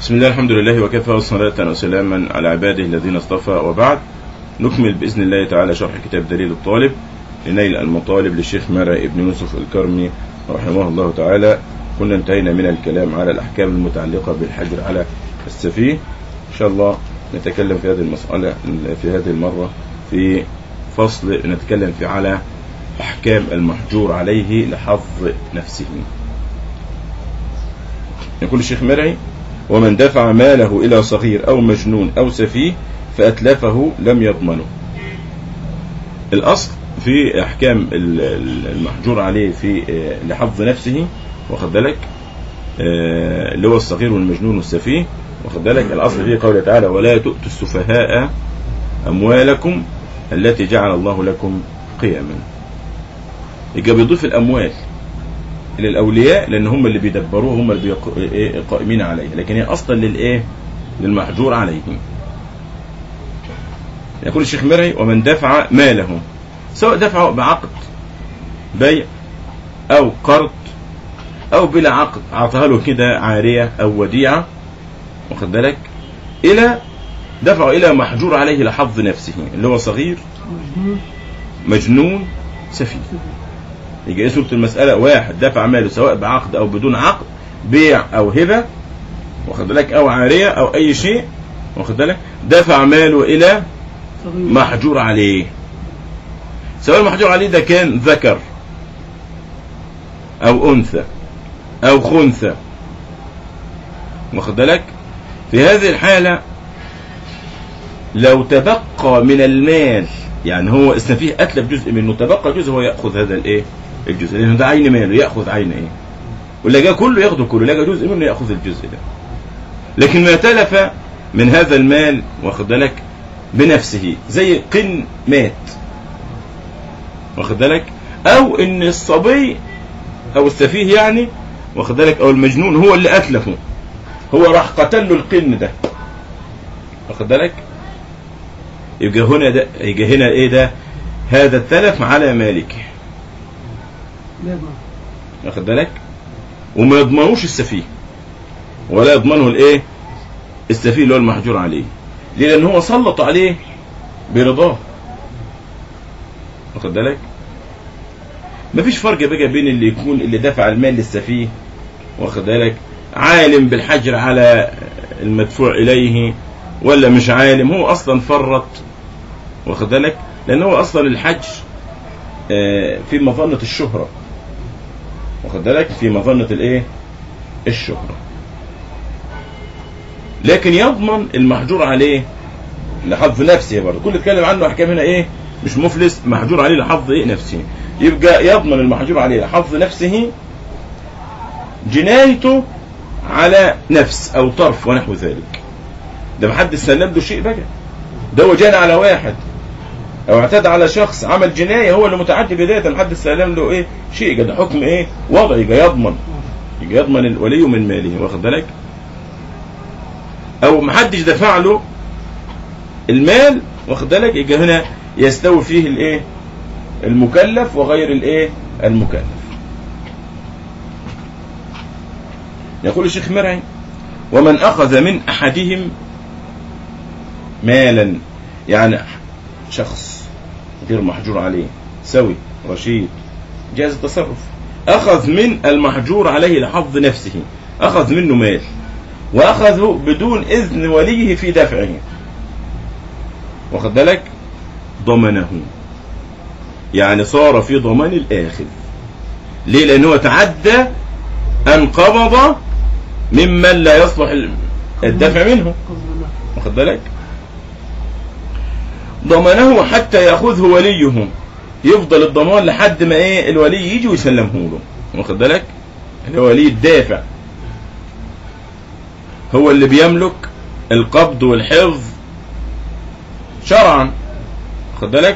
بسم الله الحمد لله وكفى والصلاة وسلاما على عباده الذين اصطفى وبعد نكمل بإذن الله تعالى شرح كتاب دليل الطالب لنيل المطالب للشيخ مرى ابن يوسف الكرمي رحمه الله تعالى كنا انتهينا من الكلام على الأحكام المتعلقة بالحجر على السفيه إن شاء الله نتكلم في هذه المسألة في هذه المرة في فصل نتكلم في على أحكام المحجور عليه لحظ نفسه يقول الشيخ مرعي ومن دفع ماله إلى صغير أو مجنون أو سفيه فأتلفه لم يضمنه الأصل في أحكام المحجور عليه في لحظ نفسه واخد بالك اللي هو الصغير والمجنون والسفيه واخد بالك الأصل فيه قوله تعالى ولا تؤتوا السفهاء أموالكم التي جعل الله لكم قياما يبقى بيضيف الأموال للأولياء لأن هم اللي بيدبروه هم اللي قائمين عليه لكن هي أصلا للإيه للمحجور عليه يقول الشيخ مرعي ومن دفع ماله سواء دفعه بعقد بيع أو قرض أو بلا عقد أعطاها له كده عارية أو وديعة واخد بالك إلى دفعه إلى محجور عليه لحظ نفسه اللي هو صغير مجنون سفيه يجي صورة المسألة واحد دفع ماله سواء بعقد أو بدون عقد بيع أو هبة واخد بالك أو عارية أو أي شيء واخد بالك دفع ماله إلى محجور عليه سواء المحجور عليه ده كان ذكر أو أنثى أو خنثى واخد بالك في هذه الحالة لو تبقى من المال يعني هو السفيه أتلف جزء منه تبقى جزء هو يأخذ هذا الإيه الجزء لأنه ده عين ماله يأخذ عين إيه ولا جاء كله ياخده كله لا جاء جزء منه يأخذ الجزء ده لكن ما تلف من هذا المال واخد بالك بنفسه زي قن مات واخد بالك أو إن الصبي أو السفيه يعني واخد بالك أو المجنون هو اللي أتلفه هو راح قتل له القن ده واخد بالك يبقى هنا ده يبقى هنا ايه ده هذا التلف على مالكه واخد بالك وما يضمنوش السفيه ولا يضمنه الايه السفيه اللي هو المحجور عليه ليه لان هو سلط عليه برضاه واخد بالك مفيش فرق بقى بين اللي يكون اللي دفع المال للسفيه واخد بالك عالم بالحجر على المدفوع اليه ولا مش عالم هو اصلا فرط واخد بالك لان هو اصلا الحج في مظنه الشهره واخد بالك في مظنه الايه الشهره لكن يضمن المحجور عليه لحظ نفسه برضه كل اتكلم عنه احكام هنا ايه مش مفلس محجور عليه لحظ ايه نفسه يبقى يضمن المحجور عليه لحظ نفسه جنايته على نفس او طرف ونحو ذلك ده محدش سلم له شيء بقى ده هو جاني على واحد او اعتدى على شخص عمل جناية هو اللي متعدي بذاته محدش سلم له ايه شيء ده حكم ايه وضع يبقى يضمن يبقى يضمن الولي من ماله واخد بالك او محدش دفع له المال واخد بالك يبقى هنا يستوي فيه الايه المكلف وغير الايه المكلف يقول الشيخ مرعي ومن اخذ من احدهم مالا يعني شخص غير محجور عليه سوي رشيد جاز التصرف أخذ من المحجور عليه لحظ نفسه أخذ منه مال وأخذه بدون إذن وليه في دفعه واخد بالك ضمنه يعني صار في ضمان الآخذ ليه لأنه تعدى أن قبض ممن لا يصلح الدفع منه واخد بالك ضمنه حتى ياخذه وليه يفضل الضمان لحد ما ايه الولي يجي ويسلمه له واخد بالك الولي الدافع هو اللي بيملك القبض والحفظ شرعا واخد بالك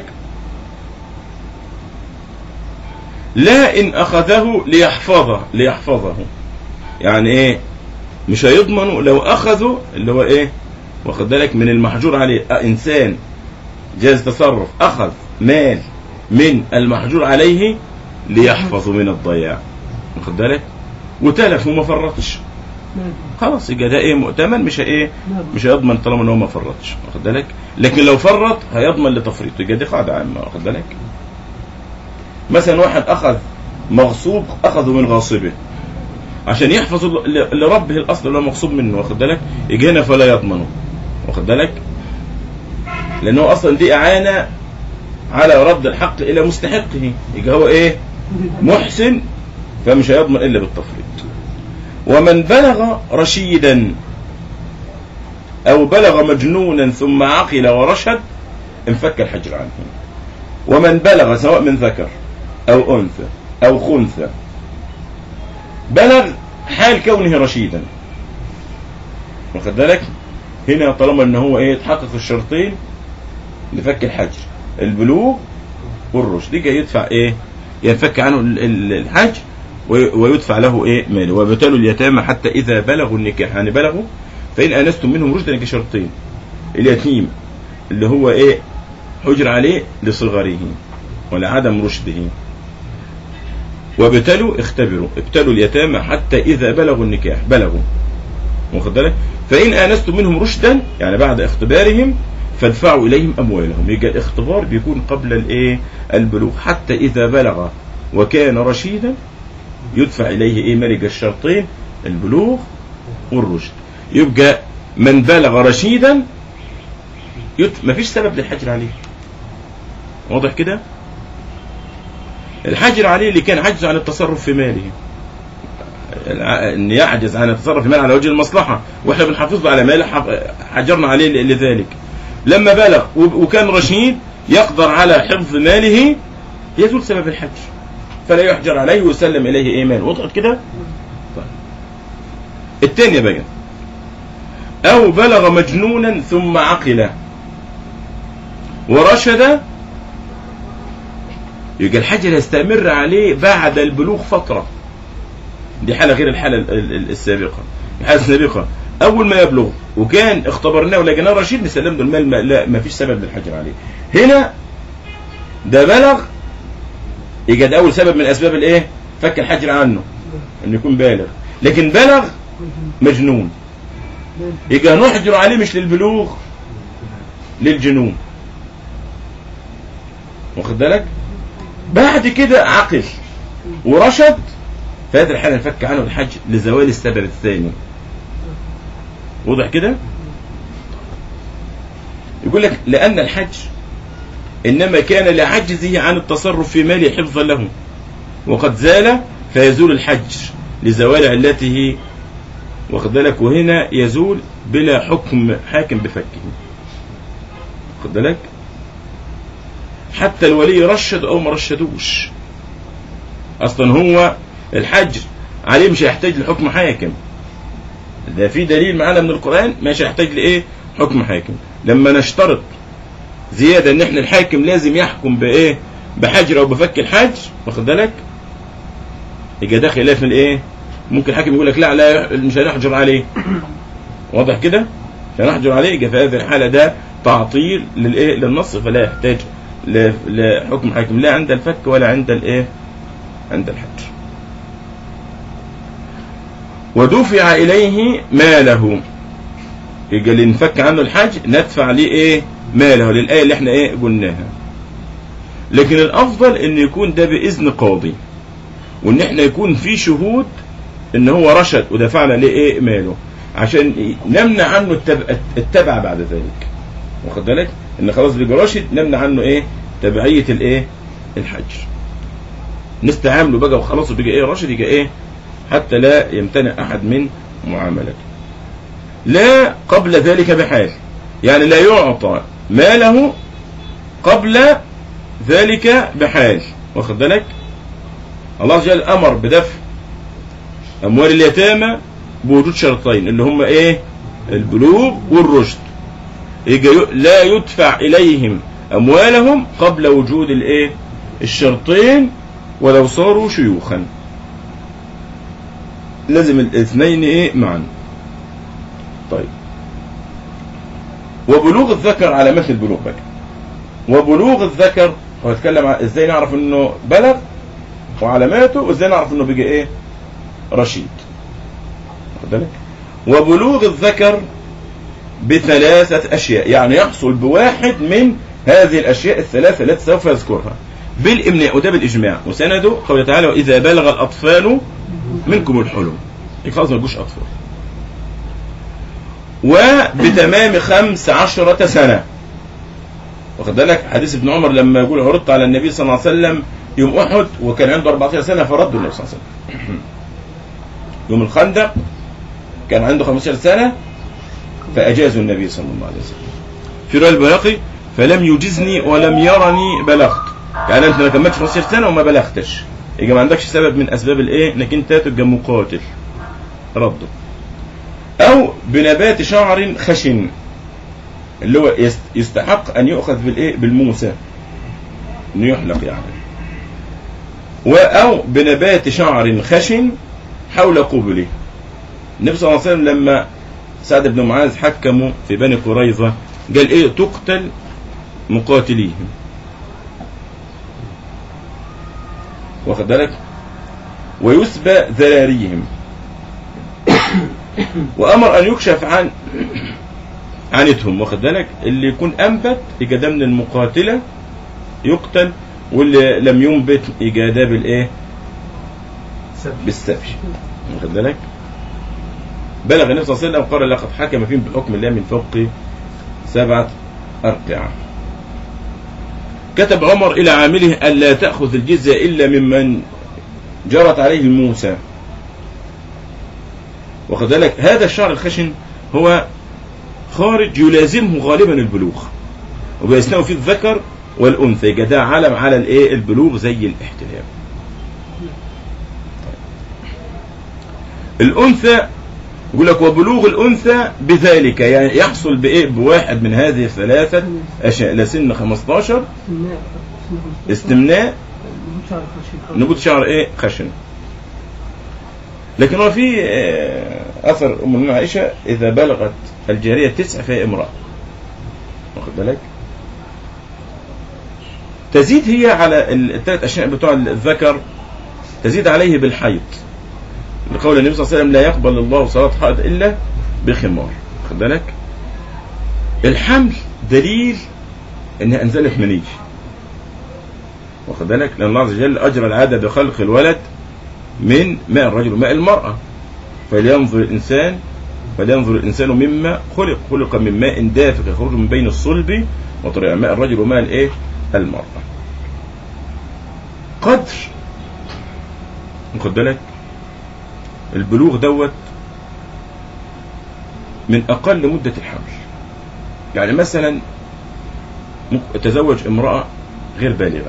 لا ان اخذه ليحفظه ليحفظه يعني ايه مش هيضمنه لو اخذه اللي هو ايه واخد بالك من المحجور عليه انسان جاز تصرف أخذ مال من المحجور عليه ليحفظ من الضياع واخد بالك وتلف وما فرطش نعم خلاص يبقى ده ايه مؤتمن مش ايه نعم مش هيضمن طالما ان هو ما فرطش واخد بالك لكن لو فرط هيضمن لتفريطه يبقى دي قاعده عامه واخد بالك مثلا واحد اخذ مغصوب اخذه من غاصبه عشان يحفظ ل- لربه الاصل اللي هو مغصوب منه واخد بالك يجي هنا فلا يضمنه واخد بالك لانه اصلا دي اعانه على رد الحق الى مستحقه يبقى هو ايه محسن فمش هيضمن الا بالتفريط ومن بلغ رشيدا او بلغ مجنونا ثم عقل ورشد انفك الحجر عنه ومن بلغ سواء من ذكر او انثى او خنثى بلغ حال كونه رشيدا واخد بالك هنا طالما ان هو ايه تحقق الشرطين لفك الحجر البلوغ والرشد يجي يدفع ايه ينفك عنه ال- ال- الحج وي- ويدفع له ايه ماله وابتلوا اليتامى حتى اذا بلغوا النكاح يعني بلغوا فان انستم منهم رشدا يجي شرطين اليتيم اللي هو ايه حجر عليه لصغره ولعدم رشده وابتلوا اختبروا ابتلوا اليتامى حتى اذا بلغوا النكاح بلغوا واخد بالك فان انستم منهم رشدا يعني بعد اختبارهم فادفعوا اليهم اموالهم يبقى الاختبار بيكون قبل الايه البلوغ حتى اذا بلغ وكان رشيدا يدفع اليه ايه ملك الشرطين البلوغ والرشد يبقى من بلغ رشيدا يت... مفيش سبب للحجر عليه واضح كده الحجر عليه اللي كان عجز عن التصرف في ماله الع- ان يعجز عن التصرف في ماله على وجه المصلحه واحنا بنحافظ له على ماله حف- حجرنا عليه ل- لذلك لما بلغ وب- وكان رشيد يقدر على حفظ ماله يزول سبب الحجر فلا يحجر عليه ويسلم اليه ايه مال وضعت كده طيب. الثانيه بقى او بلغ مجنونا ثم عقل ورشد يبقى الحجر يستمر عليه بعد البلوغ فترة دي حالة غير الحالة ال- ال- السابقة الحالة السابقة أول ما يبلغ وكان اختبرناه ولقيناه رشيد نسلم له المال ما لا ما فيش سبب للحجر عليه هنا ده بلغ يبقى ده أول سبب من أسباب الإيه؟ فك الحجر عنه إنه يكون بالغ لكن بلغ مجنون نعم يبقى نحجر عليه مش للبلوغ للجنون واخد بالك بعد كده عقل ورشد في هذه الحالة نفك عنه الحج لزوال السبب الثاني وضع كده يقول لك لأن الحج إنما كان لعجزه عن التصرف في ماله حفظا له وقد زال فيزول الحج لزوال علته واخد بالك وهنا يزول بلا حكم حاكم بفكه واخد بالك حتى الولي رشد او ما رشدوش اصلا هو الحج عليه مش هيحتاج لحكم حاكم ده في دليل معانا من القران مش هيحتاج لايه حكم حاكم لما نشترط زياده ان احنا الحاكم لازم يحكم بايه بحجر او بفك الحج واخد بالك يبقى ده خلاف الايه ممكن الحاكم يقول لك لا لا مش هنحجر عليه واضح كده مش هنحجر عليه يبقى في هذه الحاله ده تعطيل للايه للنص فلا يحتاج ل- لحكم حاكم لا عند الفك ولا عند الايه عند الحج ودفع اليه ماله يبقى اللي نفك عنه الحج ندفع ليه ايه ماله للايه اللي احنا ايه قلناها لكن الافضل ان يكون ده باذن قاضي وان احنا يكون في شهود ان هو رشد ودفعنا ليه ايه ماله عشان نمنع عنه التبع, التبع بعد ذلك واخد بالك ان خلاص بيبقى راشد نمنع عنه ايه تبعيه الايه الحج نستعامله بقى وخلاص بيبقى ايه راشد يبقى ايه حتى لا يمتنع احد من معاملته لا قبل ذلك بحال يعني لا يعطى ماله قبل ذلك بحال واخد بالك الله عز وجل امر بدفع اموال اليتامى بوجود شرطين اللي هم ايه البلوغ والرشد يجي ي- لا يدفع اليهم اموالهم قبل وجود الايه الشرطين ولو صاروا شيوخا لازم الاثنين ايه معا طيب وبلوغ الذكر على مثل البلوغ بقى وبلوغ الذكر هو يتكلم عن ازاي نعرف انه بلغ وعلاماته وازاي نعرف انه بقى ايه رشيد واخد بالك وبلوغ الذكر بثلاثة أشياء يعني يحصل بواحد من هذه الأشياء الثلاثة التي سوف يذكرها بالإمناء وده بالإجماع وسنده قوله تعالى وإذا بلغ الأطفال منكم الحلم خلاص ما يجوش أطفال وبتمام خمس عشرة سنة واخد بالك حديث ابن عمر لما يقول عرضت على النبي صلى الله عليه وسلم يوم أحد وكان عنده 14 سنة فرد النبي صلى الله عليه وسلم يوم الخندق كان عنده 15 سنة فأجازوا النبي صلى الله عليه وسلم في رواية البياقي فلم يجزني ولم يرني بلغت يعني انت ما كملتش 15 سنة وما بلغتش يبقى ما عندكش سبب من اسباب الايه انك انت تبقى مقاتل رده او بنبات شعر خشن اللي هو يست- يستحق ان يؤخذ بالايه بالموسى انه يحلق يعني و او بنبات شعر خشن حول قبله النبي صلى الله عليه وسلم لما سعد بن معاذ حكموا في بني قريظة قال ايه تقتل مقاتليهم واخد بالك ويسبى ذراريهم وامر ان يكشف عن عنتهم واخد بالك اللي يكون انبت يبقى ده من المقاتله يقتل واللي لم ينبت يبقى ده بالايه بالسبي واخد بالك بلغ النبي صلى الله عليه وسلم قال لقد حكم فيهم بحكم الله من فوق سبعة أرقعة كتب عمر إلى عامله ألا تأخذ الجزية إلا ممن جرت عليه الموسى واخد بالك هذا الشعر الخشن هو خارج يلازمه غالبا البلوغ وبيستوي فيه الذكر والأنثى يبقى ده علم على الايه البلوغ زي الاحتلام الأنثى يقول لك وبلوغ الأنثى بذلك يعني يحصل بإيه بواحد من هذه الثلاثة أشياء لسن 15 استمناء نبوت شعر إيه خشن لكن هو في آه، أثر أم المؤمنين عائشة إذا بلغت الجارية تسع فهي امرأة واخد بالك تزيد هي على الثلاث أشياء بتوع الذكر تزيد عليه بالحيض لقول النبي صلى الله عليه وسلم لا يقبل الله صلاة حائض إلا بخمار خد بالك الحمل دليل انها انزلت مني واخد بالك لان الله عز وجل اجرى العاده بخلق الولد من ماء الرجل وماء المراه فلينظر الانسان فلينظر الانسان مما خلق خلق من ماء دافق يخرج من بين الصلب وطريق ماء الرجل وماء الايه المراه قدر واخد بالك البلوغ دوت من اقل مده الحمل يعني مثلا ممكن تزوج امراه غير بالغه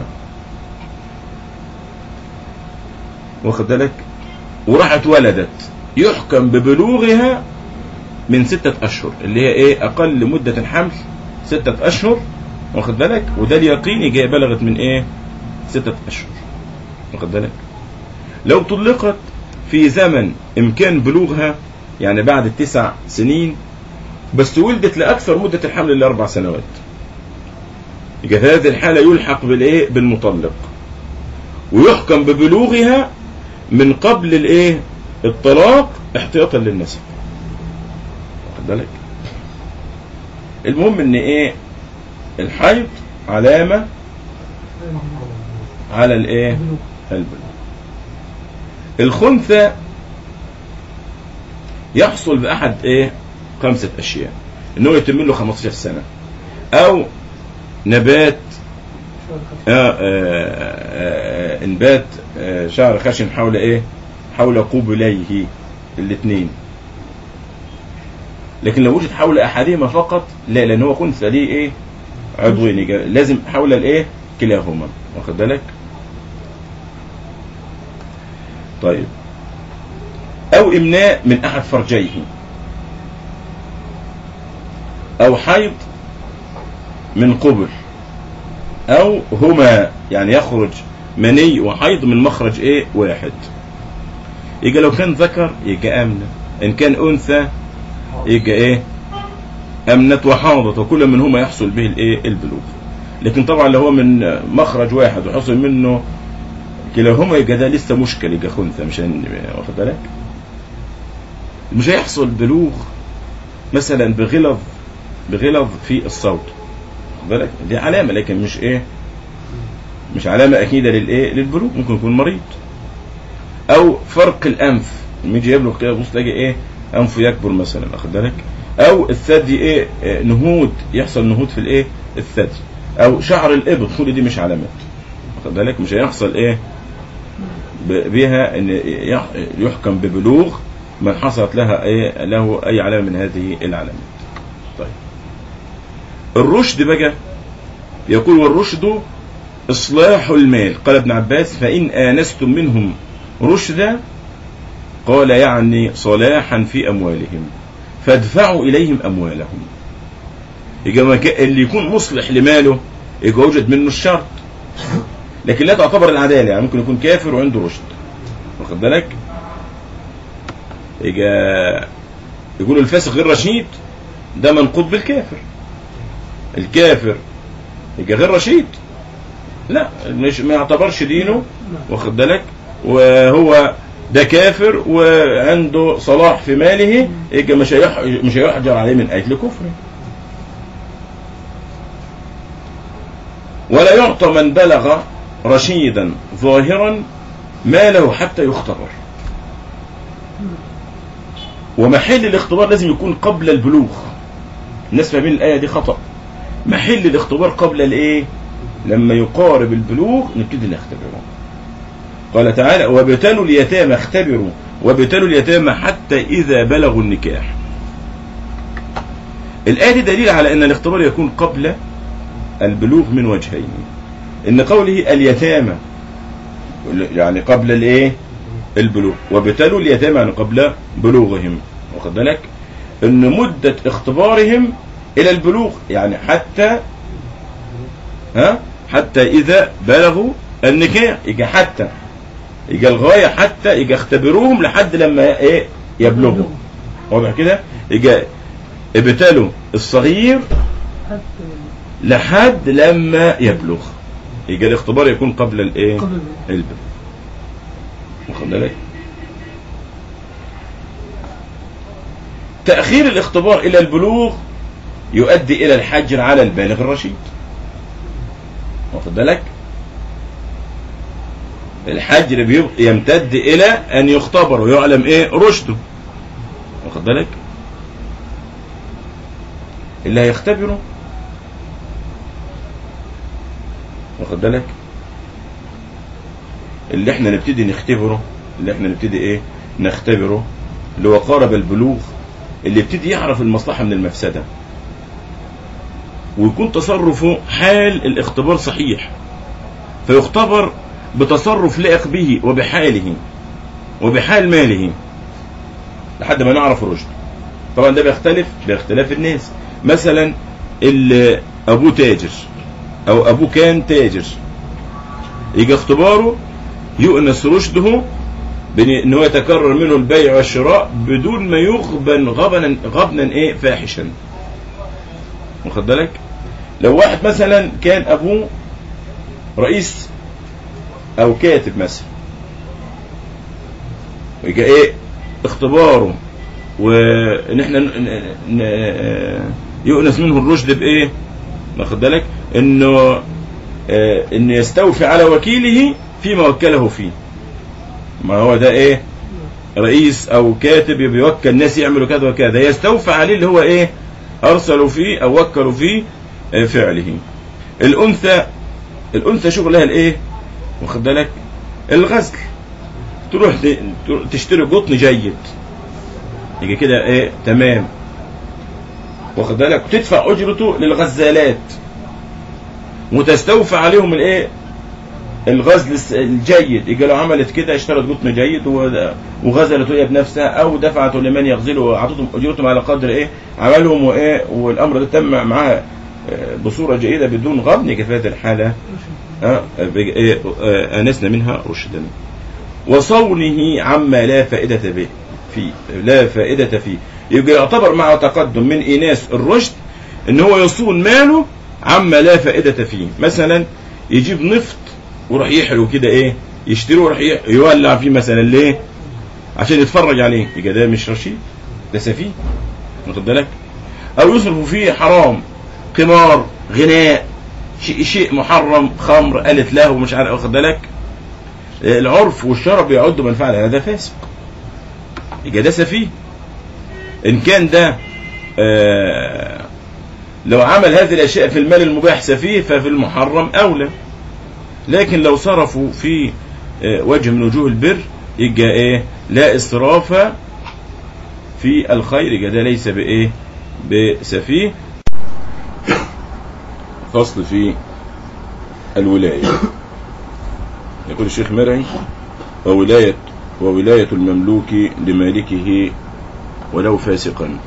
واخد بالك وراحت ولدت يحكم ببلوغها من ستة أشهر اللي هي إيه أقل مدة الحمل ستة أشهر واخد بالك وده اليقين يجي بلغت من إيه ستة أشهر واخد بالك لو طلقت في زمن إمكان بلوغها يعني بعد التسع سنين بس ولدت لأكثر مدة الحمل اللي أربع سنوات يبقى في هذه الحالة يلحق بالإيه بالمطلق ويحكم ببلوغها من قبل الإيه الطلاق احتياطا للنسب واخد بالك المهم ان ايه الحيض علامة على الايه البلوغ الخنثى يحصل بأحد ايه خمسة اشياء ان هو يتم له 15 سنة او نبات آه آه آه انبات آه شعر خشن حول ايه حول قبليه الاثنين لكن لو وجد حول احدهما فقط لا لان هو خنثى ليه ايه عضوين يجي- لازم حول الايه كلاهما واخد بالك طيب او امناء من احد فرجيه او حيض من قبل او هما يعني يخرج مني وحيض من مخرج ايه واحد يبقى لو كان ذكر يبقى امنه ان كان انثى يبقى ايه امنت وحاضت وكل منهما يحصل به الايه البلوغ لكن طبعا لو هو من مخرج واحد وحصل منه كلاهما يبقى ده لسه مشكل يبقى خنثى مش هن- واخد بالك مش هيحصل بلوغ مثلا بغلظ بغلظ في الصوت خد بالك دي علامه لكن مش ايه مش علامه اكيده للايه للبلوغ ممكن يكون مريض او فرق الانف لما يجي يبلغ كده بص تلاقي ايه انفه يكبر مثلا واخد بالك او الثدي ايه آه، نهود يحصل نهود في الايه الثدي او شعر الابط كل دي مش علامات واخد بالك مش هيحصل ايه ب- بها ان يح- يحكم ببلوغ من حصلت لها ايه له اي علامه من هذه العلامات طيب الرشد بقى يقول والرشد اصلاح المال قال ابن عباس فان انستم منهم رشدا قال يعني صلاحا في اموالهم فادفعوا اليهم اموالهم يبقى ما كا- اللي يكون مصلح لماله يبقى وجد منه الشرط لكن لا تعتبر العداله يعني ممكن يكون كافر وعنده رشد واخد بالك يبقى يقولوا الفاسق غير رشيد ده منقوض بالكافر الكافر يبقى غير رشيد لا مش ما يعتبرش دينه واخد بالك وهو ده كافر وعنده صلاح في ماله يبقى مش هيح- مش هيحجر عليه من اجل كفره ولا يعطى من بلغ رشيدا ظاهرا ماله حتى يختبر ومحل الاختبار لازم يكون قبل البلوغ الناس فاهمين الايه دي خطا محل الاختبار قبل الايه لما يقارب البلوغ نبتدي نختبره قال تعالى وابتلوا اليتامى اختبروا وابتلوا اليتامى حتى اذا بلغوا النكاح الايه دي دليل على ان الاختبار يكون قبل البلوغ من وجهين ان قوله اليتامى يعني قبل الايه البلوغ وابتلوا اليتامى يعني قبل بلوغهم واخد بالك ان مده اختبارهم الى البلوغ يعني حتى ها حتى اذا بلغوا النكاح يجي حتى يجي الغايه حتى يجي اختبروهم لحد لما ايه يبلغوا واضح كده يجي ابتلوا الصغير حتى لحد لما يبلغ يجي الاختبار يكون قبل الايه قبل البلوغ واخد بالك تأخير الاختبار إلى البلوغ يؤدي إلى الحجر على البالغ الرشيد واخد بالك الحجر بيب- يمتد إلى أن يختبر ويعلم إيه رشده واخد بالك اللي هيختبره واخد بالك اللي احنا نبتدي نختبره اللي احنا نبتدي ايه نختبره اللي هو قارب البلوغ اللي يبتدي يعرف المصلحة من المفسدة ويكون تصرفه حال الاختبار صحيح فيختبر بتصرف لائق به وبحاله وبحال ماله لحد ما نعرف رشد طبعا ده بيختلف باختلاف الناس مثلا اللي ابوه تاجر او ابوه كان تاجر يجي اختباره يؤنس رشده بان إن هو يتكرر منه البيع والشراء بدون ما يغبن غبنا غبنا ايه فاحشا واخد بالك لو واحد مثلا كان ابوه رئيس او كاتب مثلا يجي ايه اختباره وان احنا ن- ن- ن- يؤنس منه الرشد بايه واخد بالك انه آه، انه يستوفي على وكيله فيما وكله فيه ما هو ده ايه رئيس او كاتب بيوكل ناس يعملوا كذا وكذا يستوفى عليه اللي هو ايه ارسلوا فيه او وكلوا فيه آه، فعله الانثى الانثى شغلها الايه واخد بالك الغزل تروح ت- تشتري قطن جيد يجي كده ايه تمام واخد بالك وتدفع اجرته للغزالات وتستوفى عليهم الايه الغزل الس- الجيد يجي لو عملت كده اشترت قطن جيد و- وغزلته هي بنفسها او دفعته لمن يغزله واعطتهم اجرتهم على قدر ايه عملهم وايه والامر ده تم معاه آه، بصوره جيده بدون غبن يجي في هذه الحاله آه، بيجي إيه، آه، انسنا منها رشدا وصونه عما لا فائده به فيه لا فائده فيه يبقى يعتبر مع تقدم من ايناس الرشد ان هو يصون ماله عما لا فائده فيه مثلا يجيب نفط ويروح يحلو كده ايه يشتريه ويروح يح- يولع فيه مثلا ليه عشان يتفرج عليه يبقى ده مش رشيد ده سفيه واخد بالك او يصرف فيه حرام قمار غناء شيء شيء محرم خمر قالت له ومش عارف واخد بالك العرف والشرع بيعدوا منفعه هذا فاسق يبقى ده سفيه ان كان ده آه لو عمل هذه الاشياء في المال المباح سفيه ففي المحرم اولى لكن لو صرفوا في آه وجه من وجوه البر يبقى ايه لا اسراف في الخير يبقى ده ليس بايه بسفيه فصل في الولايه يقول الشيخ مرعي وولايه وولايه المملوك لمالكه ولو فاسقا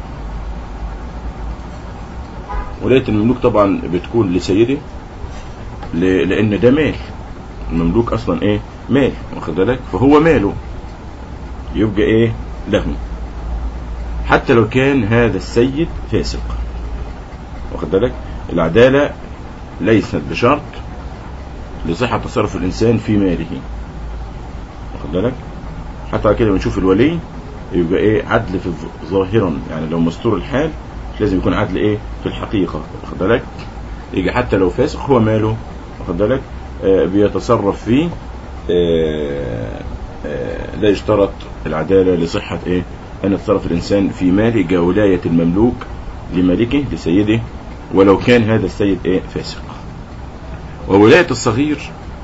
ولاية المملوك طبعا بتكون لسيده ل- لأن ده مال المملوك أصلا إيه مال واخد بالك فهو ماله يبقى إيه له حتى لو كان هذا السيد فاسق واخد بالك العدالة ليست بشرط لصحة تصرف الإنسان في ماله واخد بالك حتى على كده بنشوف الولي يبقى ايه عدل في الظ- ظاهرا يعني لو مستور الحال مش لازم يكون عدل ايه في الحقيقة واخد بالك يجي حتى لو فاسق هو ماله واخد بالك آه بيتصرف فيه آه آه لا يشترط العدالة لصحة ايه ان يتصرف الانسان في ماله كولاية المملوك لمالكه لسيده ولو كان هذا السيد ايه فاسق وولاية الصغير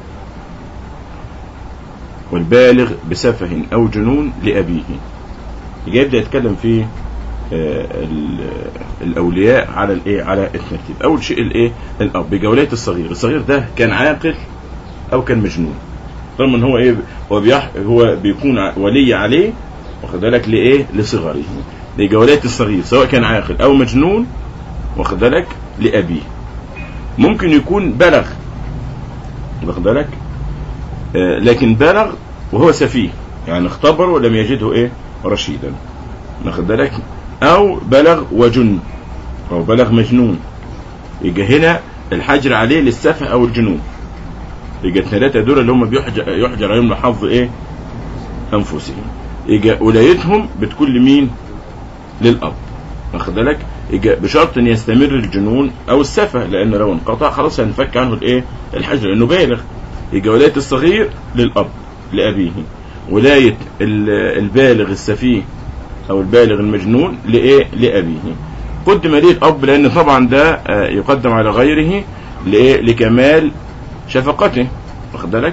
والبالغ بسفه او جنون لابيه يجي يبدا يتكلم في آه، ال- الاولياء على الايه على الترتيب اول شيء الايه الاب بجولايه الصغير الصغير ده كان عاقل او كان مجنون طالما ان هو ايه هو بيح هو بيكون ع- ولي عليه واخد بالك لايه لصغره لجولايه الصغير سواء كان عاقل او مجنون واخد بالك لابيه ممكن يكون بلغ واخد بالك آه، لكن بلغ وهو سفيه يعني اختبر ولم يجده ايه رشيدا واخد بالك او بلغ وجن او بلغ مجنون يجي هنا الحجر عليه للسفه او الجنون يجي الثلاثه دول اللي هم بيحجر يحجر عليهم لحظ ايه انفسهم يجي ولايتهم بتكون لمين للاب واخد بالك يجي بشرط ان يستمر الجنون او السفه لان لو انقطع خلاص هنفك عنه الايه الحجر لانه بالغ يجي ولايه الصغير للاب لابيه ولايه ال- البالغ السفيه او البالغ المجنون لايه لابيه قدم ليه الاب لان طبعا ده آه، يقدم على غيره لايه لكمال شفقته واخد بالك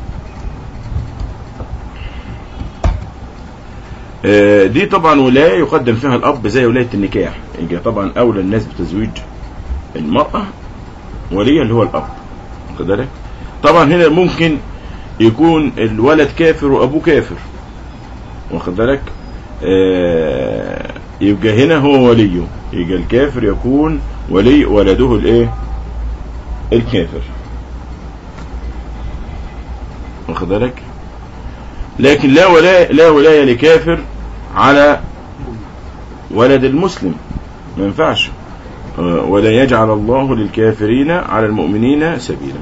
آه، دي طبعا ولايه يقدم فيها الاب زي ولايه النكاح يجي طبعا اولى الناس بتزويج المراه وليا اللي هو الاب واخد بالك طبعا هنا ممكن يكون الولد كافر وابوه كافر واخد بالك آه، يبقى هنا هو وليه يبقى الكافر يكون ولي ولده الايه الكافر واخد بالك لكن لا ولاية لا ولاية لكافر على ولد المسلم ما ينفعش آه، ولا يجعل الله للكافرين على المؤمنين سبيلا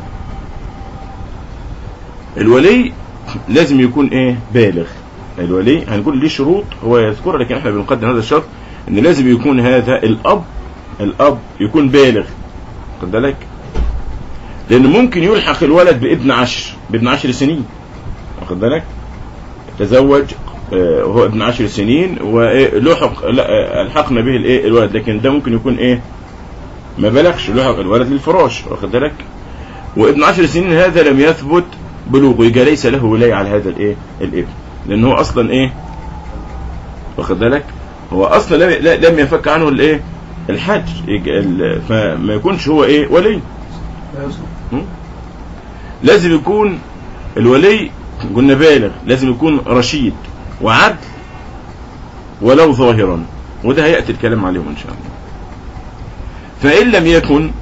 الولي لازم يكون ايه بالغ الولي هنقول ليه شروط هو يذكرها لكن احنا بنقدم هذا الشرط ان لازم يكون هذا الاب الاب يكون بالغ خد بالك لان ممكن يلحق الولد بابن عشر بابن عشر سنين واخد بالك تزوج آه، وهو ابن عشر سنين ولحق لا، آه، الحقنا به الايه الولد لكن ده ممكن يكون ايه ما بلغش لحق الولد للفراش واخد بالك وابن عشر سنين هذا لم يثبت بلوغه يبقى ليس له ولايه على هذا الايه الابن لان هو اصلا ايه واخد بالك هو اصلا لم لا- لم يفك عنه الايه الحج يبقى ال- فما يكونش هو ايه ولي لا يصلح م? لازم يكون الولي قلنا بالغ لازم يكون رشيد وعدل ولو ظاهرا وده هيأتي الكلام عليهم ان شاء الله فإن لم يكن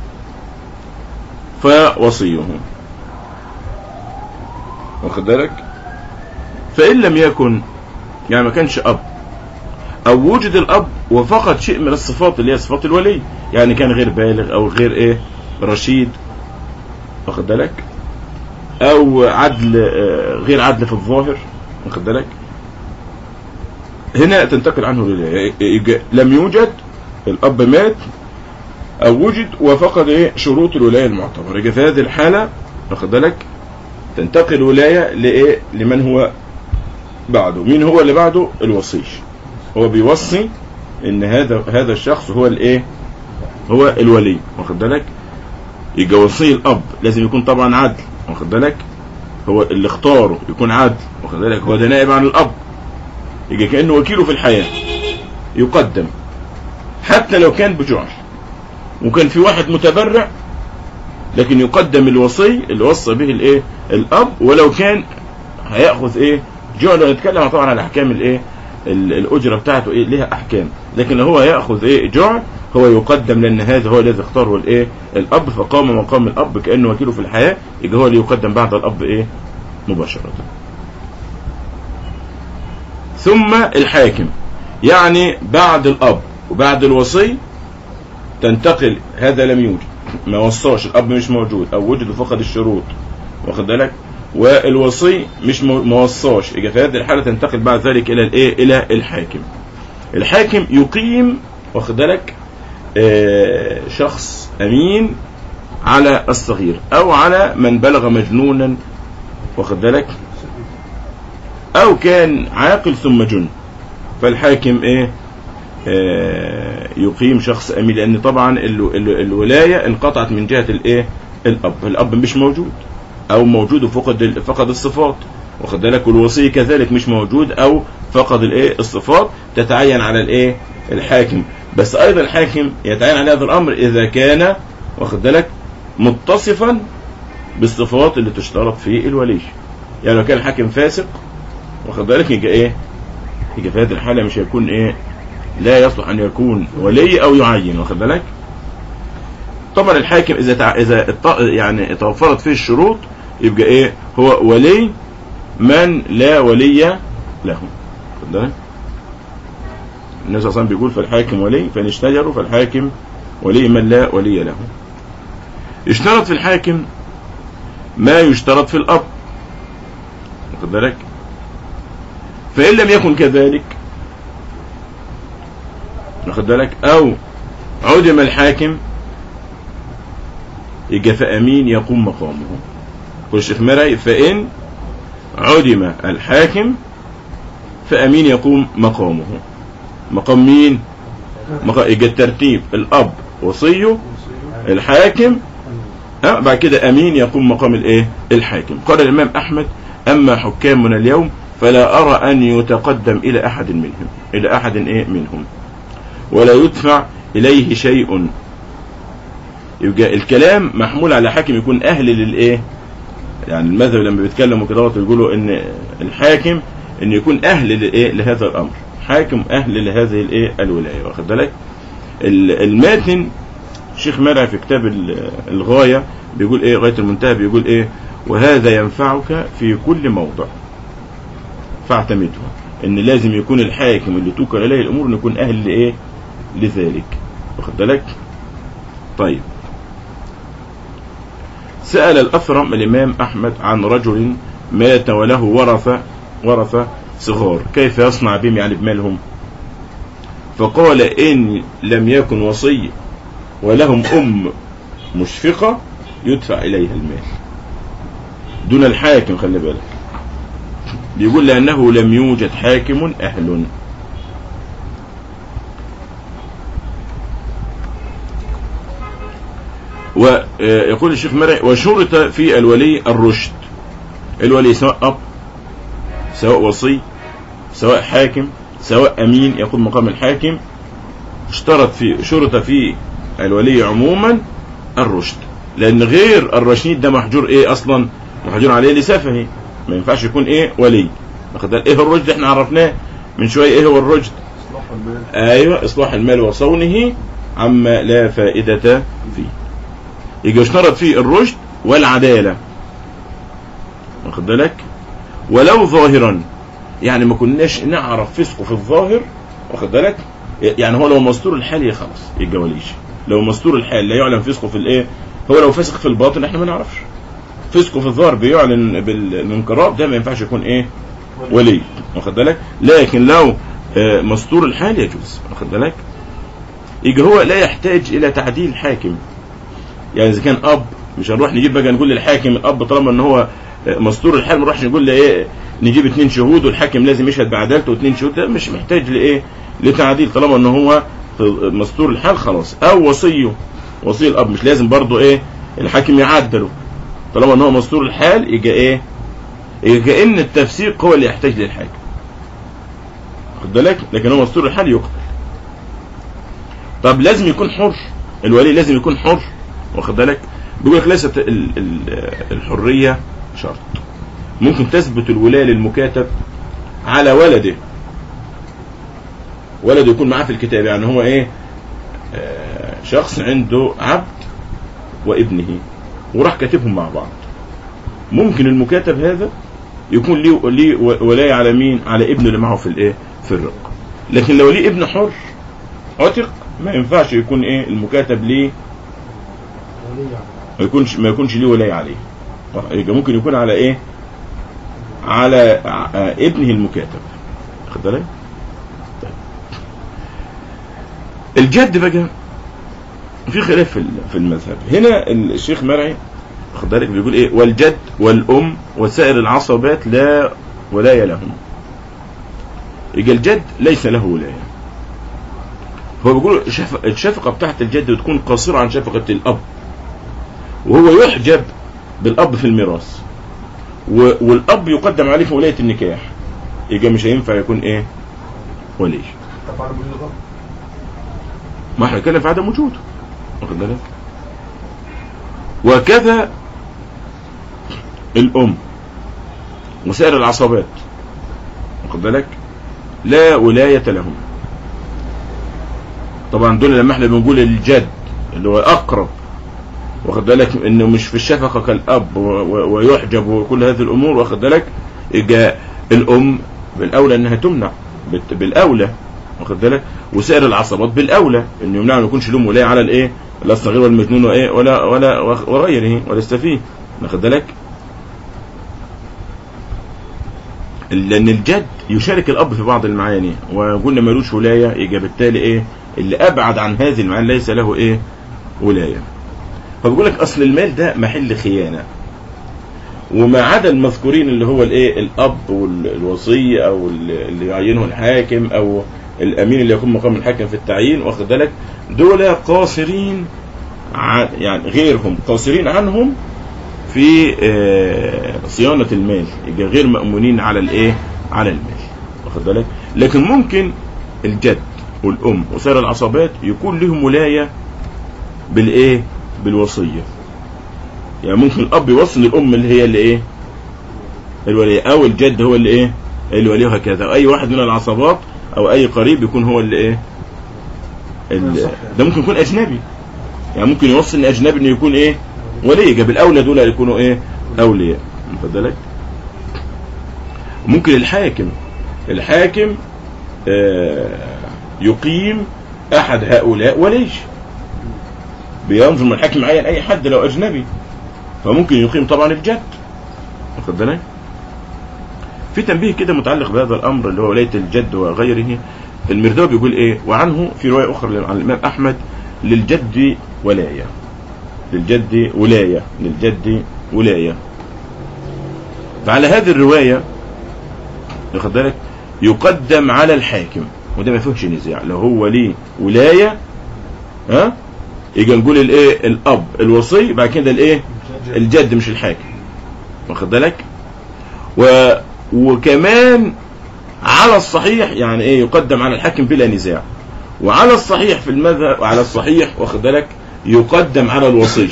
فوصيه واخد بالك فإن لم يكن يعني ما كانش أب أو وجد الأب وفقد شيء من الصفات اللي هي صفات الولي يعني كان غير بالغ أو غير إيه رشيد واخد بالك أو عدل آه، غير عدل في الظاهر واخد بالك هنا تنتقل عنه الولاية يج- لم يوجد الأب مات أو وجد وفقد إيه شروط الولاية المعتبرة يجي في هذه الحالة واخد بالك تنتقل الولاية لإيه لمن هو بعده مين هو اللي بعده الوصي هو بيوصي ان هذا هذا الشخص هو الايه هو الولي واخد بالك يبقى وصي الاب لازم يكون طبعا عدل واخد بالك هو اللي اختاره يكون عدل واخد بالك هو ده نائب عن الاب يبقى كانه وكيله في الحياه يقدم حتى لو كان بجرح وكان في واحد متبرع لكن يقدم الوصي اللي وصى به الايه الاب ولو كان هياخذ ايه جعل نتكلم طبعا على احكام الايه ال- الاجره بتاعته ايه ليها احكام لكن لو هو ياخذ ايه جعل هو يقدم لان هذا هو الذي اختاره الايه الاب فقام مقام الاب كانه وكيله في الحياه يبقى هو اللي يقدم بعد الاب ايه مباشره ثم الحاكم يعني بعد الاب وبعد الوصي تنتقل هذا لم يوجد ما وصاش الاب مش موجود او وجد وفقد الشروط واخد بالك والوصي مش مو- ما وصاش يبقى في هذه الحاله تنتقل بعد ذلك الى الايه الى الحاكم الحاكم يقيم واخد بالك آه، شخص امين على الصغير او على من بلغ مجنونا واخد بالك او كان عاقل ثم جن فالحاكم ايه آه، يقيم شخص امين لان طبعا ال- ال- الولايه انقطعت من جهه الايه الاب الاب مش موجود او موجود وفقد ال- فقد الصفات واخد بالك والوصي كذلك مش موجود او فقد الايه الصفات تتعين على الايه الحاكم بس ايضا الحاكم يتعين على هذا الامر اذا كان واخد بالك متصفا بالصفات اللي تشترط في الولي يعني لو كان الحاكم فاسق واخد بالك يبقى ايه يبقى في هذه الحاله مش هيكون ايه لا يصلح ان يكون ولي او يعين واخد بالك طبعا الحاكم اذا تع... اذا الط... يعني توفرت فيه الشروط يبقى ايه هو ولي من لا ولي له واخد بالك النبي صلى الله عليه وسلم بيقول فالحاكم ولي فان اشتجروا فالحاكم ولي من لا ولي له يشترط في الحاكم ما يشترط في الاب واخد بالك فان لم يكن كذلك واخد بالك او عدم الحاكم يبقى فامين يقوم مقامه يقول الشيخ مرعي فان عدم الحاكم فامين يقوم مقامه مقام مين مقام يبقى الترتيب الاب وصيه الحاكم أه بعد كده امين يقوم مقام الايه الحاكم قال الامام احمد اما حكامنا اليوم فلا ارى ان يتقدم الى احد منهم الى احد ايه منهم ولا يدفع اليه شيء يبقى الكلام محمول على حاكم يكون اهل للايه يعني المذهب لما بيتكلموا كده يقولوا ان الحاكم ان يكون اهل لايه لهذا الامر حاكم اهل لهذه الايه الولايه واخد بالك ال- الماتن الشيخ مرعي في كتاب ال- الغايه بيقول ايه غايه المنتهى بيقول ايه وهذا ينفعك في كل موضع فاعتمده ان لازم يكون الحاكم اللي توكل اليه الامور انه يكون اهل لايه لذلك واخد بالك طيب سأل الأثرم الإمام أحمد عن رجل مات وله ورثة ورثة صغار كيف يصنع بهم يعني بمالهم فقال إن لم يكن وصي ولهم أم مشفقة يدفع إليها المال دون الحاكم خلي بالك بيقول لأنه لم يوجد حاكم أهل ويقول الشيخ مرعي وشرط في الولي الرشد الولي سواء أب سواء وصي سواء حاكم سواء أمين يقوم مقام الحاكم اشترط في شرط في الولي عموما الرشد لأن غير الرشيد ده محجور إيه أصلا محجور عليه لسفهه ما ينفعش يكون إيه ولي واخد بالك؟ إيه الرشد إحنا عرفناه من شوية إيه هو الرشد اصلاح المال ايوه اصلاح المال وصونه عما لا فائدة فيه يجي يشترط فيه الرشد والعدالة واخد بالك ولو ظاهرا يعني ما كناش نعرف فسقه في الظاهر واخد بالك يعني هو لو مستور الحال خلاص يبقى وليش لو مستور الحال لا يعلم فسقه في الايه هو لو فسق في الباطن احنا ما نعرفش فسقه في الظاهر بيعلن بالانقراض ده ما ينفعش يكون ايه ولي واخد بالك لكن لو آه، مستور الحال يجوز واخد بالك يجي هو لا يحتاج الى تعديل حاكم يعني اذا كان اب مش هنروح نجيب بقى نقول للحاكم الاب طالما ان هو آه، مستور الحال ما نروحش نقول له ايه نجيب اثنين شهود والحاكم لازم يشهد بعدالته واثنين شهود ده مش محتاج لايه لتعديل طالما ان هو مستور الحال خلاص او وصيه وصي الاب مش لازم برضه ايه الحاكم يعدله طالما ان هو مستور الحال يجي ايه يجي كأن التفسيق هو اللي يحتاج للحاكم خد بالك لكن هو مستور الحال يقتل طب لازم يكون حر الولي لازم يكون حر واخد بالك بيقول لك ليست ال- ال- الحريه شرط ممكن تثبت الولايه للمكاتب على ولده ولده يكون معاه في الكتاب يعني هو ايه آه، شخص عنده عبد وابنه وراح كاتبهم مع بعض ممكن المكاتب هذا يكون ليه ليه ولايه على مين على ابنه اللي معه في الايه في الرق لكن لو ليه ابن حر عتق ما ينفعش يكون ايه المكاتب ليه ولي يعني. ما يكونش ما يكونش ليه ولايه عليه يبقى ممكن يكون على ايه على ع- آه، ابنه المكاتب خد بالك طيب. الجد بقى في خلاف في ال- في المذهب هنا الشيخ مرعي خد بالك بيقول ايه والجد والام وسائر العصبات لا ولايه لهم يبقى الجد ليس له ولايه هو بيقول شف- الشفقه بتاعت الجد بتكون قاصره عن شفقه الاب وهو يحجب بالاب في الميراث و- والاب يقدم عليه في ولايه النكاح يبقى مش هينفع يكون ايه ولي طبعا وجود الاب ما احنا بنتكلم في عدم وجوده واخد بالك وكذا الام وسائر العصبات واخد بالك لا ولاية لهم طبعا دول لما احنا بنقول الجد اللي هو اقرب واخد بالك انه مش في الشفقة كالاب و- و- ويحجب وكل هذه الامور واخد بالك يبقى الام بالاولى انها تمنع بت- بالاولى واخد بالك وسائر العصبات بالاولى انه يمنع ما يكونش لهم ولايه على الايه لا الصغير ولا المجنون وايه ولا ولا وغيره ولا السفيه واخد بالك لان الجد يشارك الاب في بعض المعاني وقلنا ملوش ولايه يبقى بالتالي ايه اللي ابعد عن هذه المعاني ليس له ايه ولايه فبيقول لك اصل المال ده محل خيانه وما عدا المذكورين اللي هو الايه الاب والوصي او اللي يعينه الحاكم او الامين اللي يكون مقام الحاكم في التعيين واخد بالك دول قاصرين عن يعني غيرهم قاصرين عنهم في آه، صيانة المال يبقى غير مأمونين على الايه على المال واخد بالك لكن ممكن الجد والام وسائر العصبات يكون لهم ولاية بالايه بالوصية يعني ممكن الاب يوصي الام اللي هي اللي ايه الولي او الجد هو اللي ايه الولي وهكذا اي واحد من العصبات او اي قريب يكون هو اللي ايه ال- ده ممكن يكون اجنبي يعني ممكن يوصي ان اجنبي انه يكون ايه ولي جاب الاولى دول يكونوا ايه اولياء واخد بالك ممكن الحاكم الحاكم آه يقيم احد هؤلاء ولي بينظر من الحاكم يعين اي حد لو اجنبي فممكن يقيم طبعا الجد واخد بالك في تنبيه كده متعلق بهذا الامر اللي هو ولايه الجد وغيره المرداوي بيقول ايه وعنه في روايه اخرى عن الامام احمد للجد ولايه للجد ولايه للجد ولايه فعلى هذه الروايه واخد بالك يقدم على الحاكم وده ما فيهوش نزاع لو هو ليه ولايه ها يجي نقول الايه الاب الوصي بعد كده الايه الجد مش الحاكم واخد بالك و وكمان على الصحيح يعني ايه يقدم على الحاكم بلا نزاع وعلى الصحيح في المذهب وعلى الصحيح واخد بالك يقدم على الوصي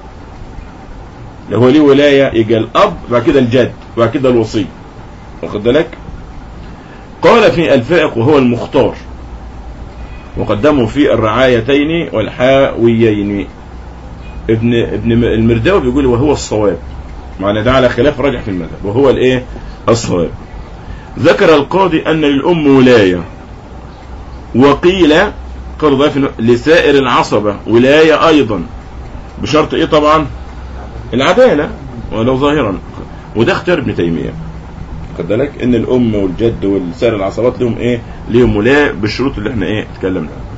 لو هو ليه ولايه يجي الاب بعد كده الجد بعد كده الوصي واخد بالك قال في الفائق وهو المختار وقدمه في الرعايتين والحاويين ابن ابن المرداوي بيقول وهو الصواب معنى ده على خلاف راجع في المذهب وهو الايه الصواب ذكر القاضي ان للام ولايه وقيل قال ضيف لسائر العصبه ولايه ايضا بشرط ايه طبعا العداله ولو ظاهرا وده اختيار ابن تيميه خد بالك ان الام والجد والسائر العصبات لهم ايه ليهم ولايه بالشروط اللي احنا ايه اتكلمنا عنها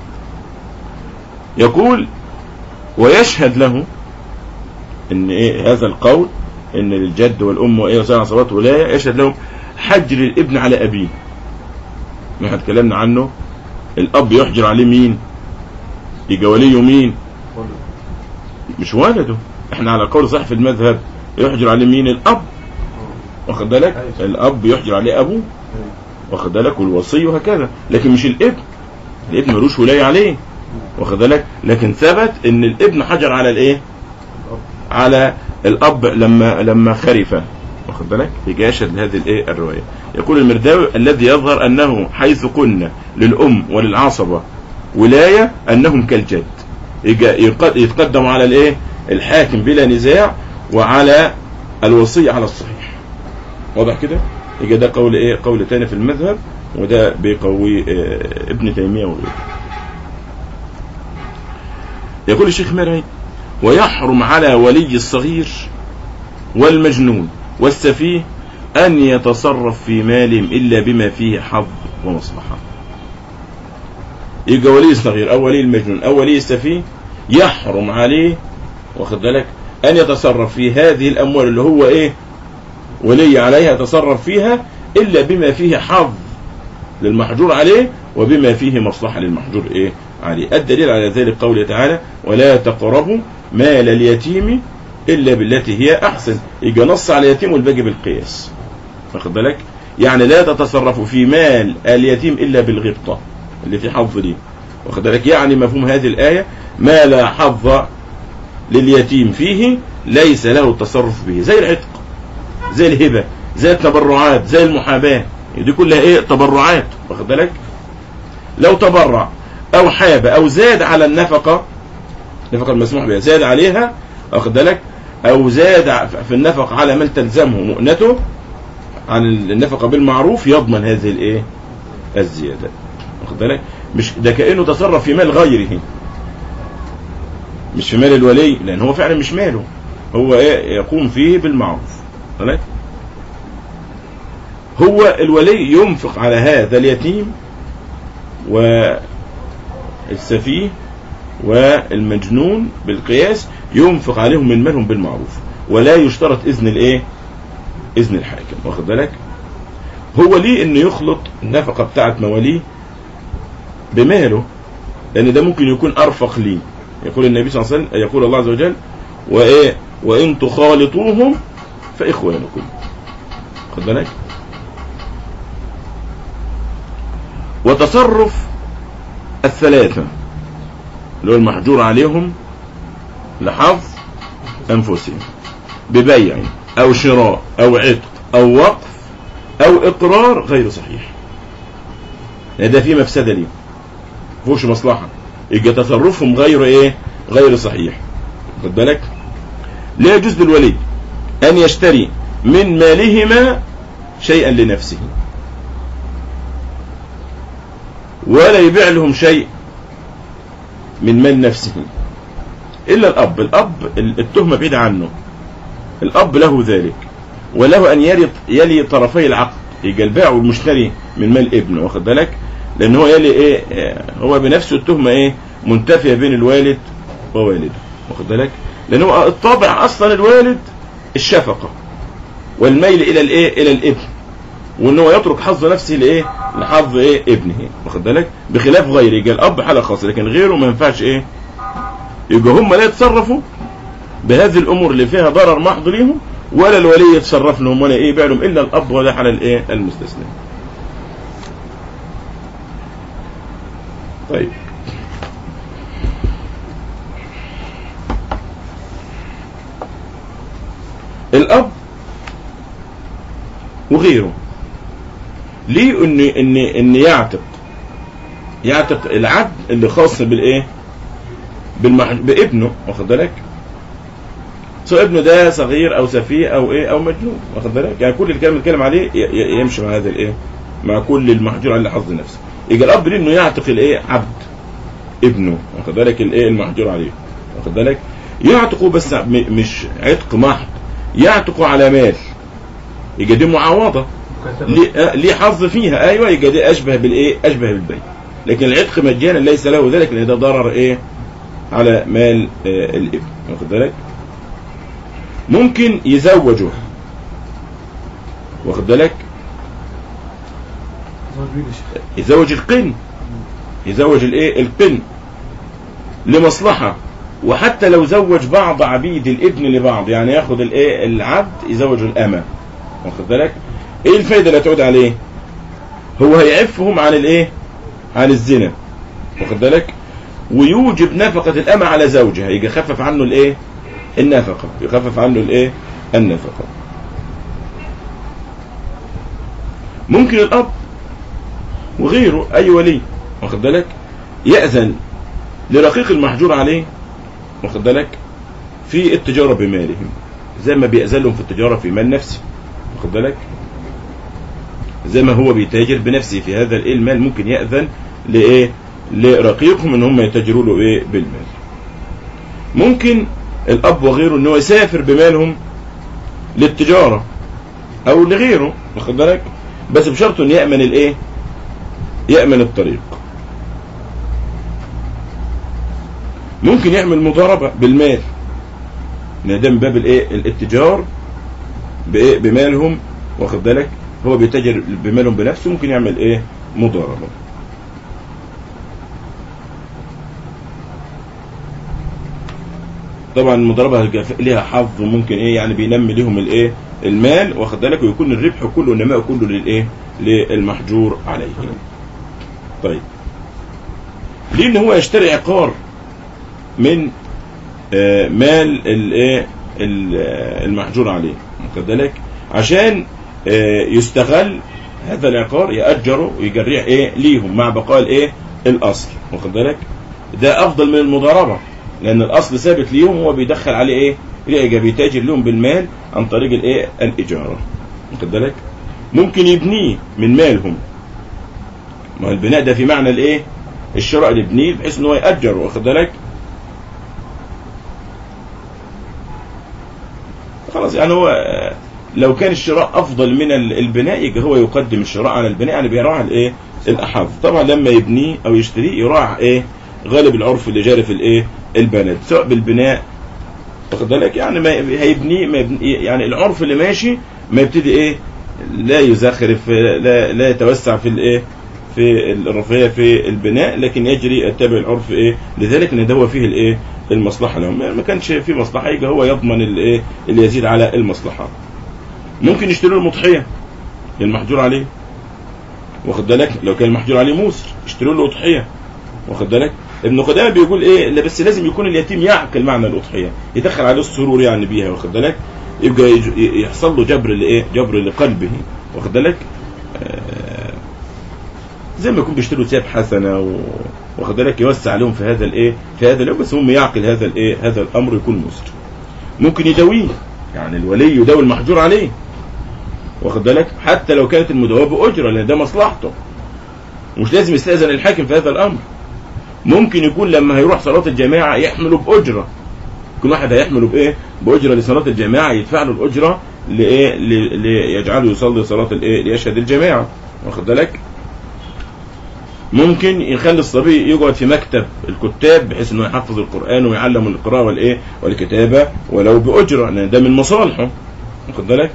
يقول ويشهد له ان ايه هذا القول ان الجد والام وايه وسائر العصبات ولايه يشهد لهم حجر الابن على ابيه ما احنا اتكلمنا عنه الاب يحجر عليه مين يبقى وليه مين مش ولده احنا على قول صح في المذهب يحجر عليه مين الاب واخد بالك أيوة. الاب يحجر عليه ابوه واخد بالك والوصي وهكذا لكن مش الابن الابن ملوش ولايه عليه واخد بالك لكن ثبت ان الابن حجر على الايه على الاب لما لما خرف واخد بالك يجي يشهد لهذه الايه الروايه يقول المرداوي الذي يظهر انه حيث قلنا للام وللعصبه ولايه انهم كالجد يجي يقد- يتقدم على الايه الحاكم بلا نزاع وعلى الوصي على الصحيح واضح كده يبقى ده قول ايه قول تاني في المذهب وده بيقوي آه، ابن تيميه وغيره يقول الشيخ مرعي ويحرم على ولي الصغير والمجنون والسفيه أن يتصرف في مالهم إلا بما فيه حظ ومصلحة يبقى ولي الصغير أو ولي المجنون أو ولي السفيه يحرم عليه واخد بالك أن يتصرف في هذه الأموال اللي هو إيه ولي عليها يتصرف فيها إلا بما فيه حظ للمحجور عليه وبما فيه مصلحة للمحجور إيه عليه الدليل على ذلك قوله تعالى ولا تقربوا مال اليتيم إلا بالتي هي أحسن يبقى نص على اليتيم والباقي بالقياس واخد بالك يعني لا تتصرفوا في مال اليتيم إلا بالغبطة اللي في حظ ليه واخد بالك يعني مفهوم هذه الآية ما لا حظ لليتيم فيه ليس له التصرف به زي العتق زي الهبة زي التبرعات زي المحاباة دي كلها ايه تبرعات واخد بالك لو تبرع او حاب او زاد على النفقة النفقة المسموح بها زاد عليها واخد بالك او زاد ع- في النفقة على من تلزمه مؤنته عن النفقة بالمعروف يضمن هذه الايه الزيادة واخد بالك مش ده كأنه تصرف في مال غيره مش في مال الولي لان هو فعلا مش ماله هو ايه يقوم فيه بالمعروف واخد بالك هو الولي ينفق على هذا اليتيم والسفيه والمجنون بالقياس ينفق عليهم من مالهم بالمعروف ولا يشترط اذن الايه اذن الحاكم واخد بالك هو ليه انه يخلط النفقه بتاعت مواليه بماله لان ده ممكن يكون ارفق ليه يقول النبي صلى الله عليه وسلم يقول الله عز وجل وايه وان تخالطوهم فاخوانكم خد بالك وتصرف الثلاثة اللي هو المحجور عليهم لحظ أنفسهم ببيع أو شراء أو عتق أو وقف أو إقرار غير صحيح يعني ده فيه مفسدة ليه فوش مصلحة يبقى تصرفهم غير إيه غير صحيح خد بالك لا يجوز للولي أن يشتري من مالهما شيئا لنفسه ولا يبيع لهم شيء من مال نفسه إلا الأب الأب التهمة بعيدة عنه الأب له ذلك وله أن يلي, يلي طرفي العقد يبقى البائع والمشتري من مال ابنه واخد بالك لأن هو يلي إيه آه، هو بنفسه التهمة إيه منتفية بين الوالد ووالده واخد بالك لأن هو الطابع أصلا الوالد الشفقة والميل إلى الإيه إلى الابن وان هو يترك حظ نفسه لايه لحظ ايه ابنه واخد بالك بخلاف غيره يبقى الاب حاله خاصه لكن غيره ما ينفعش ايه يبقى هم لا يتصرفوا بهذه الامور اللي فيها ضرر محض ليهم ولا الولي يتصرف لهم ولا ايه يبيع لهم الا الاب وده على الايه المستثنى طيب الاب وغيره ليه ان ان ان يعتق يعتق العبد اللي خاص بالايه بالمح... بابنه واخد بالك سواء ابنه ده صغير او سفيه او ايه او مجنون واخد بالك يعني كل الكلام اللي بنتكلم عليه ي... ي... يمشي مع هذا الايه مع كل المحجور عليه حظ نفسه يجي الاب ليه انه يعتق الايه عبد ابنه واخد بالك الايه المحجور عليه واخد بالك يعتقوا بس م... مش عتق محض يعتقوا على مال يبقى دي معاوضه مكاتبة ليه آه، ليه حظ فيها ايوه يبقى دي اشبه بالايه اشبه بالبيع لكن العتق مجانا ليس له ذلك لان ده ضرر ايه على مال آه الابن واخد بالك ممكن يزوجه واخد بالك زوج بيه الشيخ. يزوج القن يزوج الايه القن لمصلحة وحتى لو زوج بعض عبيد الابن لبعض يعني ياخد الايه العبد يزوج الامة واخد بالك ايه الفايدة اللي هتعود عليه هو هيعفهم عن الايه عن الزنا واخد بالك ويوجب نفقة الامة على زوجها يجي يخفف عنه الايه النفقة يخفف عنه الايه النفقة ممكن الاب وغيره اي ولي واخد بالك يأذن لرقيق المحجور عليه واخد بالك في التجارة بمالهم زي ما بيأذن لهم في التجارة في مال نفسه واخد بالك زي ما هو بيتاجر بنفسه في هذا الايه المال ممكن يأذن لإيه لرقيقهم ان هم يتاجروا له ايه بالمال ممكن الاب وغيره ان هو يسافر بمالهم للتجارة او لغيره واخد بالك بس بشرط ان يأمن الايه يأمن الطريق ممكن يعمل مضاربة بالمال لأن ده من باب الايه الاتجار بايه بمالهم واخد بالك هو بيتاجر بمالهم بنفسه ممكن يعمل ايه مضاربة طبعا المضاربة هيبقى ليها حظ وممكن ايه يعني بينمي لهم الايه المال واخد بالك ويكون الربح كله النماء كله للايه للمحجور عليه طيب ليه ان هو يشتري عقار من آه، مال الايه ال- آه، المحجور عليه واخد بالك عشان آه، يستغل هذا العقار يأجره ويجريه ايه ليهم مع بقاء الايه الاصل واخد بالك ده افضل من المضاربه لان الاصل ثابت ليهم هو بيدخل عليه ايه رئجه بيتاجر لهم بالمال عن طريق الايه الاجاره واخد بالك ممكن يبنيه من مالهم ما هو البناء ده في معنى الايه الشراء اللي يبنيه بحيث ان هو يأجر واخد بالك خلاص يعني هو آه، لو كان الشراء افضل من ال- البناء يبقى هو يقدم الشراء على البناء يعني بيراعي الايه الاحظ طبعا لما يبنيه او يشتريه يراعي ايه غالب العرف اللي جاري في الايه البلد سواء بالبناء واخد بالك يعني ما هيبنيه ما يبني يعني العرف اللي ماشي ما يبتدي ايه لا يزخرف لا لا يتوسع في الايه في الرفاهيه في البناء لكن يجري يتبع العرف ايه لذلك ان ده هو فيه الايه المصلحه لهم ما كانش في مصلحه يبقى هو يضمن الايه اللي يزيد على المصلحه ممكن يشتروا له مضحيه للمحجور عليه واخد بالك لو كان المحجور عليه موسر يشتروا له اضحيه واخد بالك ابن قدامه بيقول ايه لا بس لازم يكون اليتيم يعقل معنى الاضحيه يدخل عليه السرور يعني بيها واخد بالك يبقى يج- يحصل له جبر لايه جبر لقلبه واخد بالك آه، زي ما يكون بيشتروا ثياب حسنه و... واخد بالك يوسع عليهم في هذا الايه في هذا اليوم بس هم يعقل هذا الايه هذا الامر يكون مسر ممكن يداويه يعني الولي يداوي المحجور عليه واخد بالك حتى لو كانت المداواه باجره لان ده مصلحته مش لازم يستاذن الحاكم في هذا الامر ممكن يكون لما هيروح صلاه الجماعه يحمله باجره كل واحد هيحمله بايه باجره لصلاه الجماعه يدفع له الاجره لايه ل- ليجعله يصلي صلاه الايه ليشهد الجماعه واخد بالك ممكن يخلي الصبي يقعد في مكتب الكتاب بحيث انه يحفظ القران ويعلم القراءه والايه والكتابه ولو باجره لان ده من مصالحه واخد بالك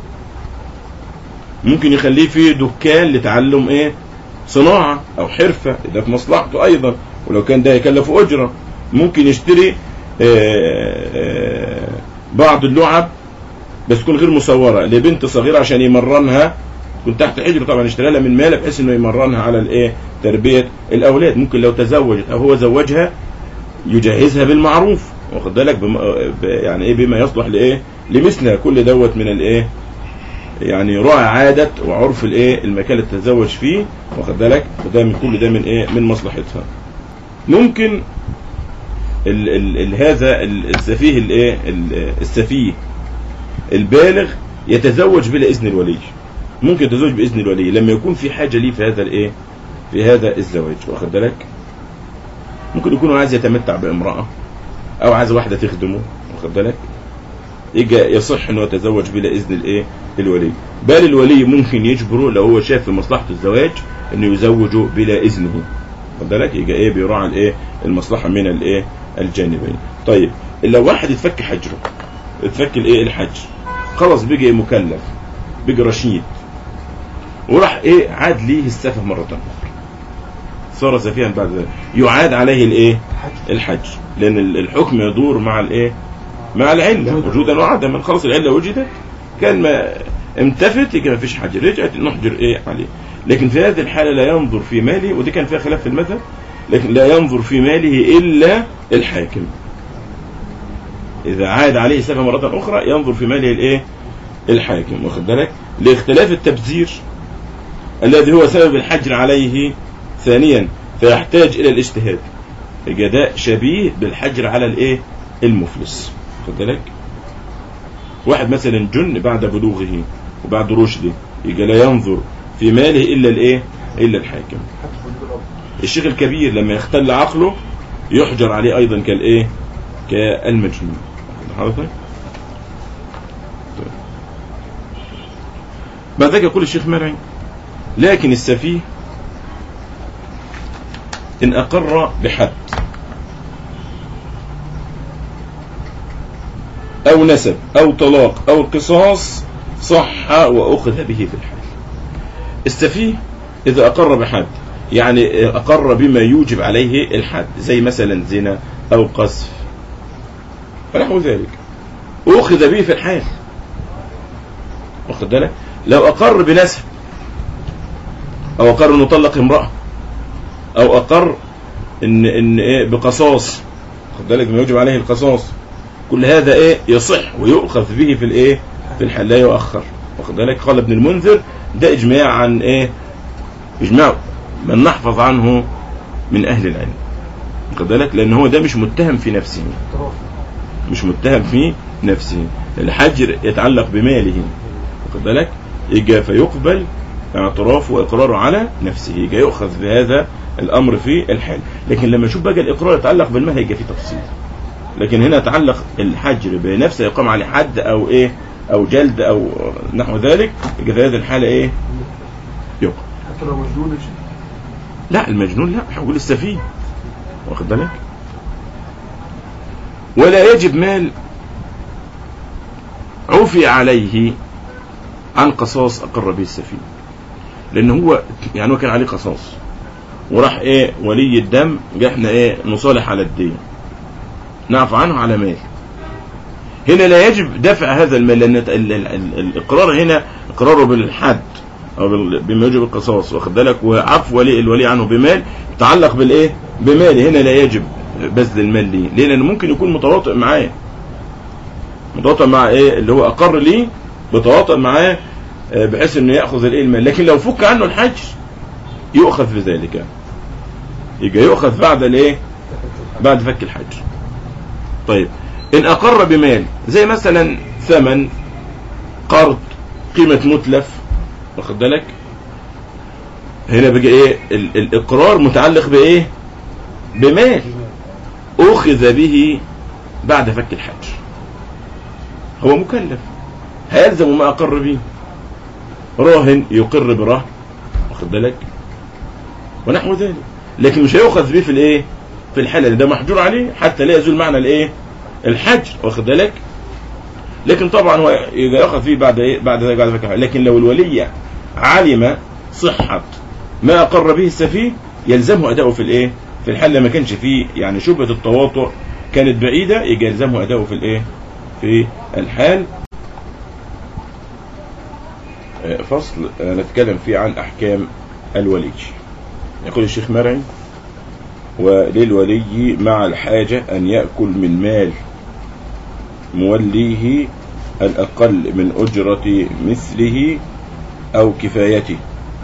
ممكن يخليه في دكان لتعلم ايه صناعه او حرفه ده في مصلحته ايضا ولو كان ده يكلفه اجره ممكن يشتري آه، آه، بعض اللعب بس تكون غير مصوره لبنت صغيره عشان يمرنها كنت تحت حجره طبعا اشتريها لها من ماله بحيث انه يمرنها على الايه تربيه الاولاد ممكن لو تزوجت او هو زوجها يجهزها بالمعروف واخد بالك بم... ب- يعني ايه بما يصلح لايه لمثلها كل دوت من الايه يعني راعي عادة وعرف الايه المكان اللي تتزوج فيه واخد بالك وده من كل ده من ايه من مصلحتها ممكن ال ال ال هذا ال- السفيه الايه ال- السفيه البالغ يتزوج بلا اذن الولي ممكن يتزوج باذن الولي لما يكون في حاجه ليه في هذا الايه في هذا الزواج واخد بالك ممكن يكون هو عايز يتمتع بامراه او عايز واحده تخدمه واخد بالك يجي يصح انه يتزوج بلا اذن الايه الولي بل الولي ممكن يجبره لو هو شاف في مصلحه الزواج انه يزوجه بلا اذنه خد بالك يجي ايه بيراعي الايه المصلحه من الايه الجانبين طيب لو واحد يتفك حجره يتفك الايه الحجر خلاص بقي مكلف بقي رشيد وراح ايه عاد ليه السفه مره اخرى صار سفيها بعد ذلك يعاد عليه الايه الحج لان ال- الحكم يدور مع الايه مع العله وجودا وعدما خلاص العله وجدت كان ما امتفت يبقى ما فيش حج رجعت نحجر ايه عليه لكن في هذه الحاله لا ينظر في ماله ودي كان فيها خلاف في المذهب لكن لا ينظر في ماله الا الحاكم اذا عاد عليه سفه مره اخرى ينظر في ماله الايه الحاكم واخد بالك لاختلاف التبذير الذي هو سبب الحجر عليه ثانيا فيحتاج الى الاجتهاد يبقى ده شبيه بالحجر على الايه المفلس خد بالك واحد مثلا جن بعد بلوغه وبعد رشده يبقى لا ينظر في ماله الا الايه الا الحاكم حتى في الأب الشيخ الكبير لما يختل عقله يحجر عليه ايضا كالايه كالمجنون واخد حضرتك طيب. بعد ذلك يقول الشيخ مرعي لكن السفيه ان اقر بحد او نسب او طلاق او قصاص صح واخذ به في الحال السفيه اذا اقر بحد يعني اقر بما يوجب عليه الحد زي مثلا زنا او قذف ونحو ذلك اخذ به في الحال واخد بالك لو اقر بنسب او اقر انه طلق امراه او اقر ان ان ايه بقصاص خد بالك بما يوجب عليه القصاص كل هذا ايه يصح ويؤخذ به في الايه في الحال لا يؤخر واخد بالك قال ابن المنذر ده اجماع عن ايه اجماع من نحفظ عنه من اهل العلم واخد بالك لان هو ده مش متهم في نفسه اعتراف مش متهم في نفسه الحجر يتعلق بماله واخد بالك يجي فيقبل اعترافه واقراره على نفسه يجي يؤخذ بهذا الامر في الحال لكن لما نشوف بقى الاقرار يتعلق بالمال هيجي فيه تفصيل لكن هنا يتعلق الحجر بنفسه يقام عليه حد او ايه او جلد او نحو ذلك يجي في هذه الحاله ايه يقبل حتى لو مجنون يا شيخ لا المجنون لا هقول السفيه واخد بالك ولا يجب مال عفي عليه عن قصاص اقر به السفيه لان هو يعني هو كان عليه قصاص وراح ايه ولي الدم جه احنا ايه نصالح على الدين نعفو عنه على مال هنا لا يجب دفع هذا المال لان ال- ال- ال- الاقرار هنا اقراره بالحد او بال- بما يجب القصاص واخد بالك وعفو ولي الولي عنه بمال يتعلق بالايه بمال هنا لا يجب بذل المال ليه ليه لانه ممكن يكون متواطئ معاه متواطئ مع ايه اللي هو اقر ليه متواطئ معاه آه، بحيث انه ياخذ الايه المال لكن لو فك عنه الحج يؤخذ بذلك يبقى يؤخذ بعد الايه بعد فك الحج طيب ان اقر بمال زي مثلا ثمن قرض قيمة متلف واخد بالك هنا بقى ايه ال- الاقرار متعلق بايه بمال اخذ به بعد فك الحج هو مكلف هيلزم ما اقر به راهن يقر برهن واخد بالك ونحو ذلك لكن مش هيؤخذ به في الايه في الحاله ده محجور عليه حتى لا يزول معنى الايه الحج واخد بالك لكن طبعا هو ياخذ فيه بعد ايه بعد ذلك بعد فك الحج. لكن لو الولي علم صحه ما اقر به السفيه يلزمه اداؤه في الايه في الحال ما كانش فيه يعني شبهه التواطؤ كانت بعيده يجي يلزمه اداؤه في الايه في الحال آه، فصل آه، نتكلم فيه عن احكام الولي يقول الشيخ مرعي وللولي مع الحاجة أن يأكل من مال موليه الأقل من أجرة مثله أو كفايته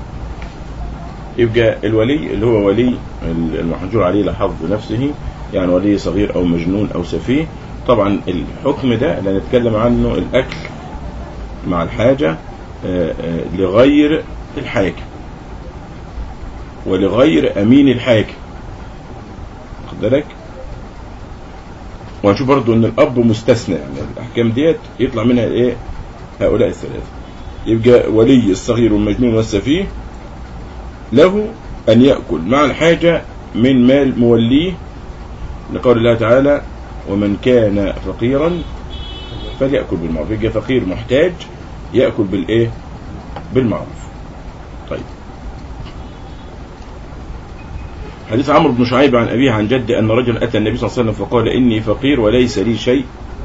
يبقى الولي اللي هو ولي المحجور عليه لحظ نفسه يعني ولي صغير أو مجنون أو سفيه طبعا الحكم ده اللي هنتكلم عنه الأكل مع الحاجة آه، آه، لغير الحاكم ولغير أمين الحاكم خد بالك وهنشوف برضو ان الاب مستثنى يعني الاحكام ديت يطلع منها ايه هؤلاء الثلاثه يبقى ولي الصغير والمجنون والسفيه له ان ياكل مع الحاجه من مال موليه لقول الله تعالى ومن كان فقيرا فليأكل بالمعروف يبقى فقير محتاج يأكل بالإيه بالمعروف طيب حديث عمرو بن شعيب عن أبيه عن جده أن رجل أتى النبي صلى الله عليه وسلم فقال إني فقير وليس لي شيء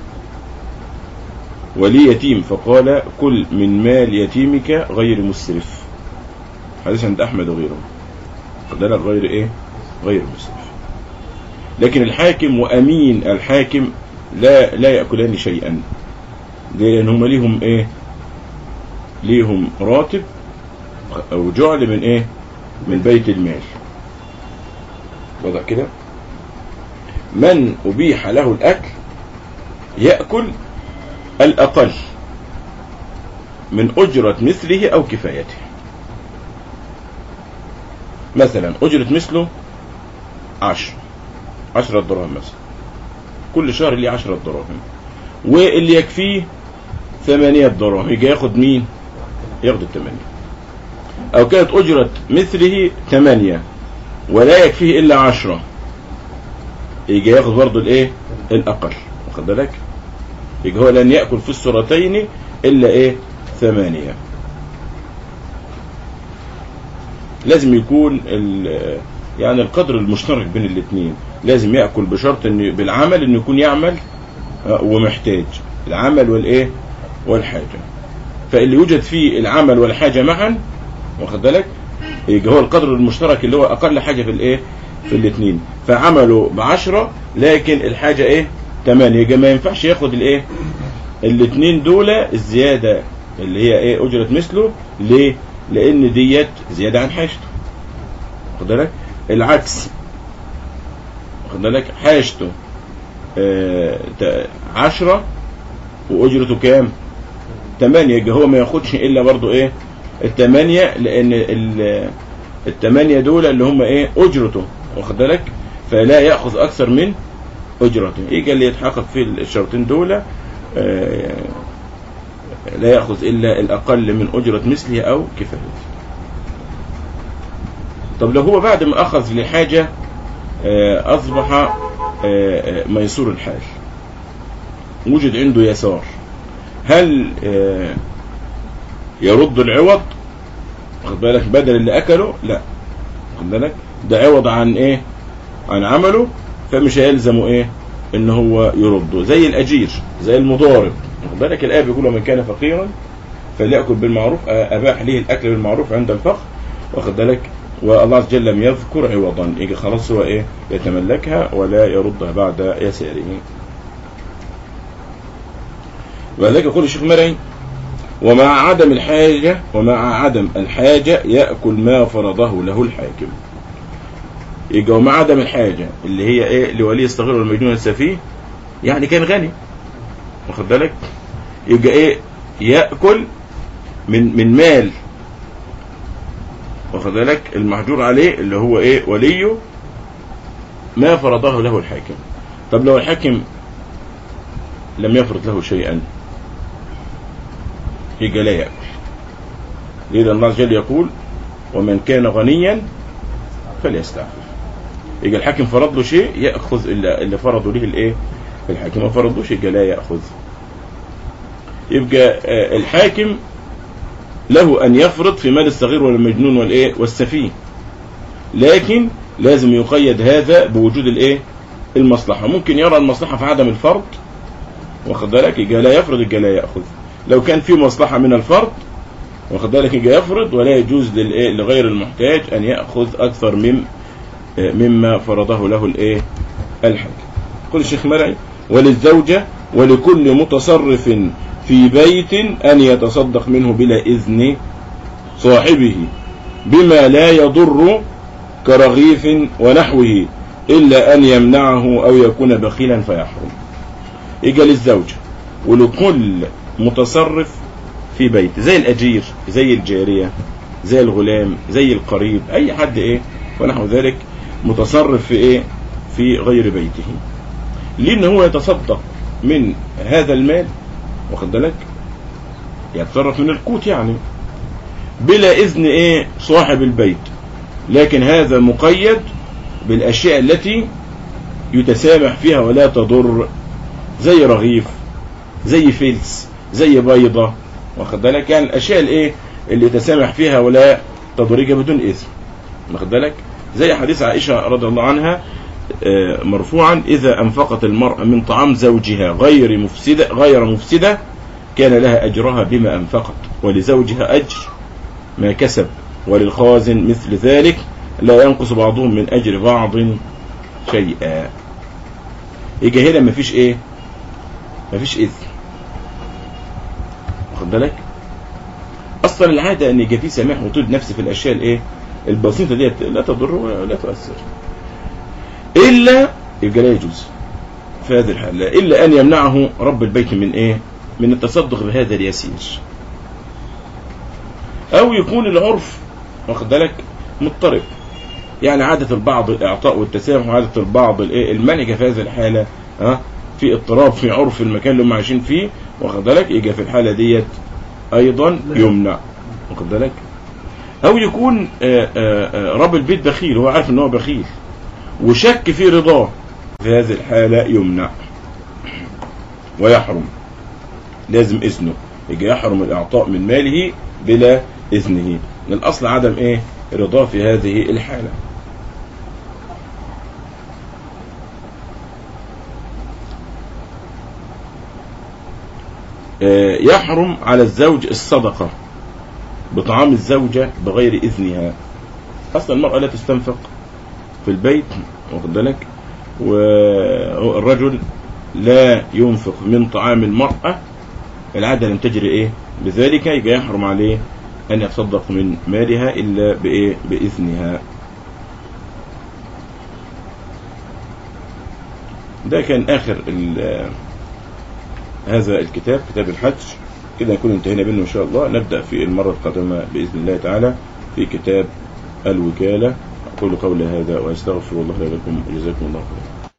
ولي يتيم فقال كل من مال يتيمك غير مسرف حديث عند أحمد وغيره قدر غير إيه غير مسرف لكن الحاكم وأمين الحاكم لا لا يأكلان شيئا ليه؟ لأن هم ليهم إيه ليهم راتب أو جعل من إيه من بيت المال وضع كده من أبيح له الأكل يأكل الأقل من أجرة مثله أو كفايته مثلا أجرة مثله عشر عشرة دراهم مثلا كل شهر ليه عشرة دراهم واللي يكفيه ثمانية دراهم يجي ياخد مين ياخد الثمانية أو كانت أجرة مثله ثمانية ولا يكفيه إلا عشرة يجي ياخد برضه الإيه الأقل واخد بالك يجي هو لن يأكل في السورتين إلا إيه ثمانية لازم يكون ال- يعني القدر المشترك بين الاثنين لازم يأكل بشرط إن بالعمل إنه يكون يعمل آه، ومحتاج العمل والإيه والحاجة فاللي يوجد فيه العمل والحاجة معا واخد بالك يجي هو القدر المشترك اللي هو أقل حاجة في الإيه في الاثنين فعمله بعشرة لكن الحاجة إيه تمانية يجي ما ينفعش ياخد الإيه الاثنين دول الزيادة اللي هي إيه أجرة مثله ليه لأن ديت زيادة عن حاجته واخد بالك العكس واخد بالك حاجته آه، ت- عشرة وأجرته كام تمانية يبقى هو ما ياخدش إلا برضو إيه التمانية لأن ال- التمانية دول اللي هم إيه أجرته واخد بالك فلا يأخذ أكثر من أجرته يجي اللي يتحقق في الشرطين دول آه، لا يأخذ إلا الأقل من أجرة مثله أو كفايته طب لو هو بعد ما أخذ لحاجة آه، أصبح آه، آه، ميسور الحال وجد عنده يسار هل آه، يرد العوض واخد بالك بدل اللي أكله لا واخد بالك ده عوض عن إيه عن عمله فمش هيلزمه إيه إن هو يرده زي الأجير زي المضارب واخد بالك الآية بيقول من كان فقيرا فليأكل بالمعروف آه، أباح ليه الأكل بالمعروف عند الفقر واخد بالك والله عز وجل لم يذكر عوضا يجي خلاص هو ايه يتملكها ولا يردها بعد يساره ولذلك يقول الشيخ مرعي ومع عدم الحاجة ومع عدم الحاجة يأكل ما فرضه له الحاكم يجي ومع عدم الحاجة اللي هي ايه لولي الصغير والمجنون السفيه يعني كان غني واخد بالك يبقى ايه يأكل من من مال واخد بالك المحجور عليه اللي هو ايه وليه ما فرضه له الحاكم طب لو الحاكم لم يفرض له شيئا يبقى لا يأكل ليه لأن الله عز وجل يقول ومن كان غنيا فليستعفف يبقى الحاكم فرض له شيء يأخذ اللي اللي فرضوا له الايه الحاكم ما فرضوش يبقى لا يأخذ يبقى آه، الحاكم له أن يفرض في مال الصغير والمجنون والإيه والسفيه لكن لازم يقيد هذا بوجود الإيه المصلحة ممكن يرى المصلحة في عدم الفرض واخد بالك يبقى لا يفرض يبقى لا يأخذ لو كان في مصلحة من الفرض واخد بالك يبقى يفرض ولا يجوز للإيه لغير المحتاج أن يأخذ أكثر من آه، مما فرضه له الإيه الحاكم قل الشيخ مرعي وللزوجة ولكل متصرف في بيت أن يتصدق منه بلا إذن صاحبه بما لا يضر كرغيف ونحوه إلا أن يمنعه أو يكون بخيلا فيحرم إجا للزوجة ولكل متصرف في بيت زي الأجير زي الجارية زي الغلام زي القريب أي حد إيه ونحو ذلك متصرف في إيه في غير بيته لان هو يتصدق من هذا المال واخد بالك يتصرف من القوت يعني بلا اذن ايه صاحب البيت لكن هذا مقيد بالاشياء التي يتسامح فيها ولا تضر زي رغيف زي فلس زي بيضة واخد بالك يعني الاشياء الايه اللي يتسامح فيها ولا تضرك بدون اثم واخد بالك زي حديث عائشة رضي الله عنها آه، مرفوعا إذا أنفقت المرأة من طعام زوجها غير مفسدة غير مفسدة كان لها أجرها بما أنفقت ولزوجها أجر ما كسب وللخازن مثل ذلك لا ينقص بعضهم من أجر بعض شيئا يجي هنا مفيش إيه مفيش إثم واخد بالك أصلا العادة أن يجي فيه سماح وطيب نفس في الأشياء الإيه البسيطة ديت لا تضر ولا تؤثر إلا يبقى لا يجوز في هذه الحالة إلا أن يمنعه رب البيت من إيه من التصدق بهذا اليسير أو يكون العرف واخد بالك مضطرب يعني عادة البعض الإعطاء والتسامح وعادة البعض الإيه المنع في هذه الحالة ها في اضطراب في عرف المكان اللي هم عايشين فيه واخد بالك يجي في الحالة ديت أيضا يمنع واخد بالك أو يكون آه، آه، آه، رب البيت بخيل هو عارف إن هو بخيل وشك في رضاه في هذه الحالة يمنع ويحرم لازم إذنه يجي يحرم الإعطاء من ماله بلا إذنه من الأصل عدم إيه رضاه في هذه الحالة آه، يحرم على الزوج الصدقة بطعام الزوجة بغير إذنها أصلا المرأة لا تستنفق في البيت واخد بالك والرجل لا ينفق من طعام المرأة العادة لم تجري ايه بذلك يبقى يحرم عليه ان يتصدق من مالها الا بايه باذنها ده كان اخر ال- هذا الكتاب كتاب الحج كده نكون انتهينا منه ان شاء الله نبدا في المره القادمه باذن الله تعالى في كتاب الوكاله اقول قولي هذا واستغفر الله لي ولكم وجزاكم الله خيرا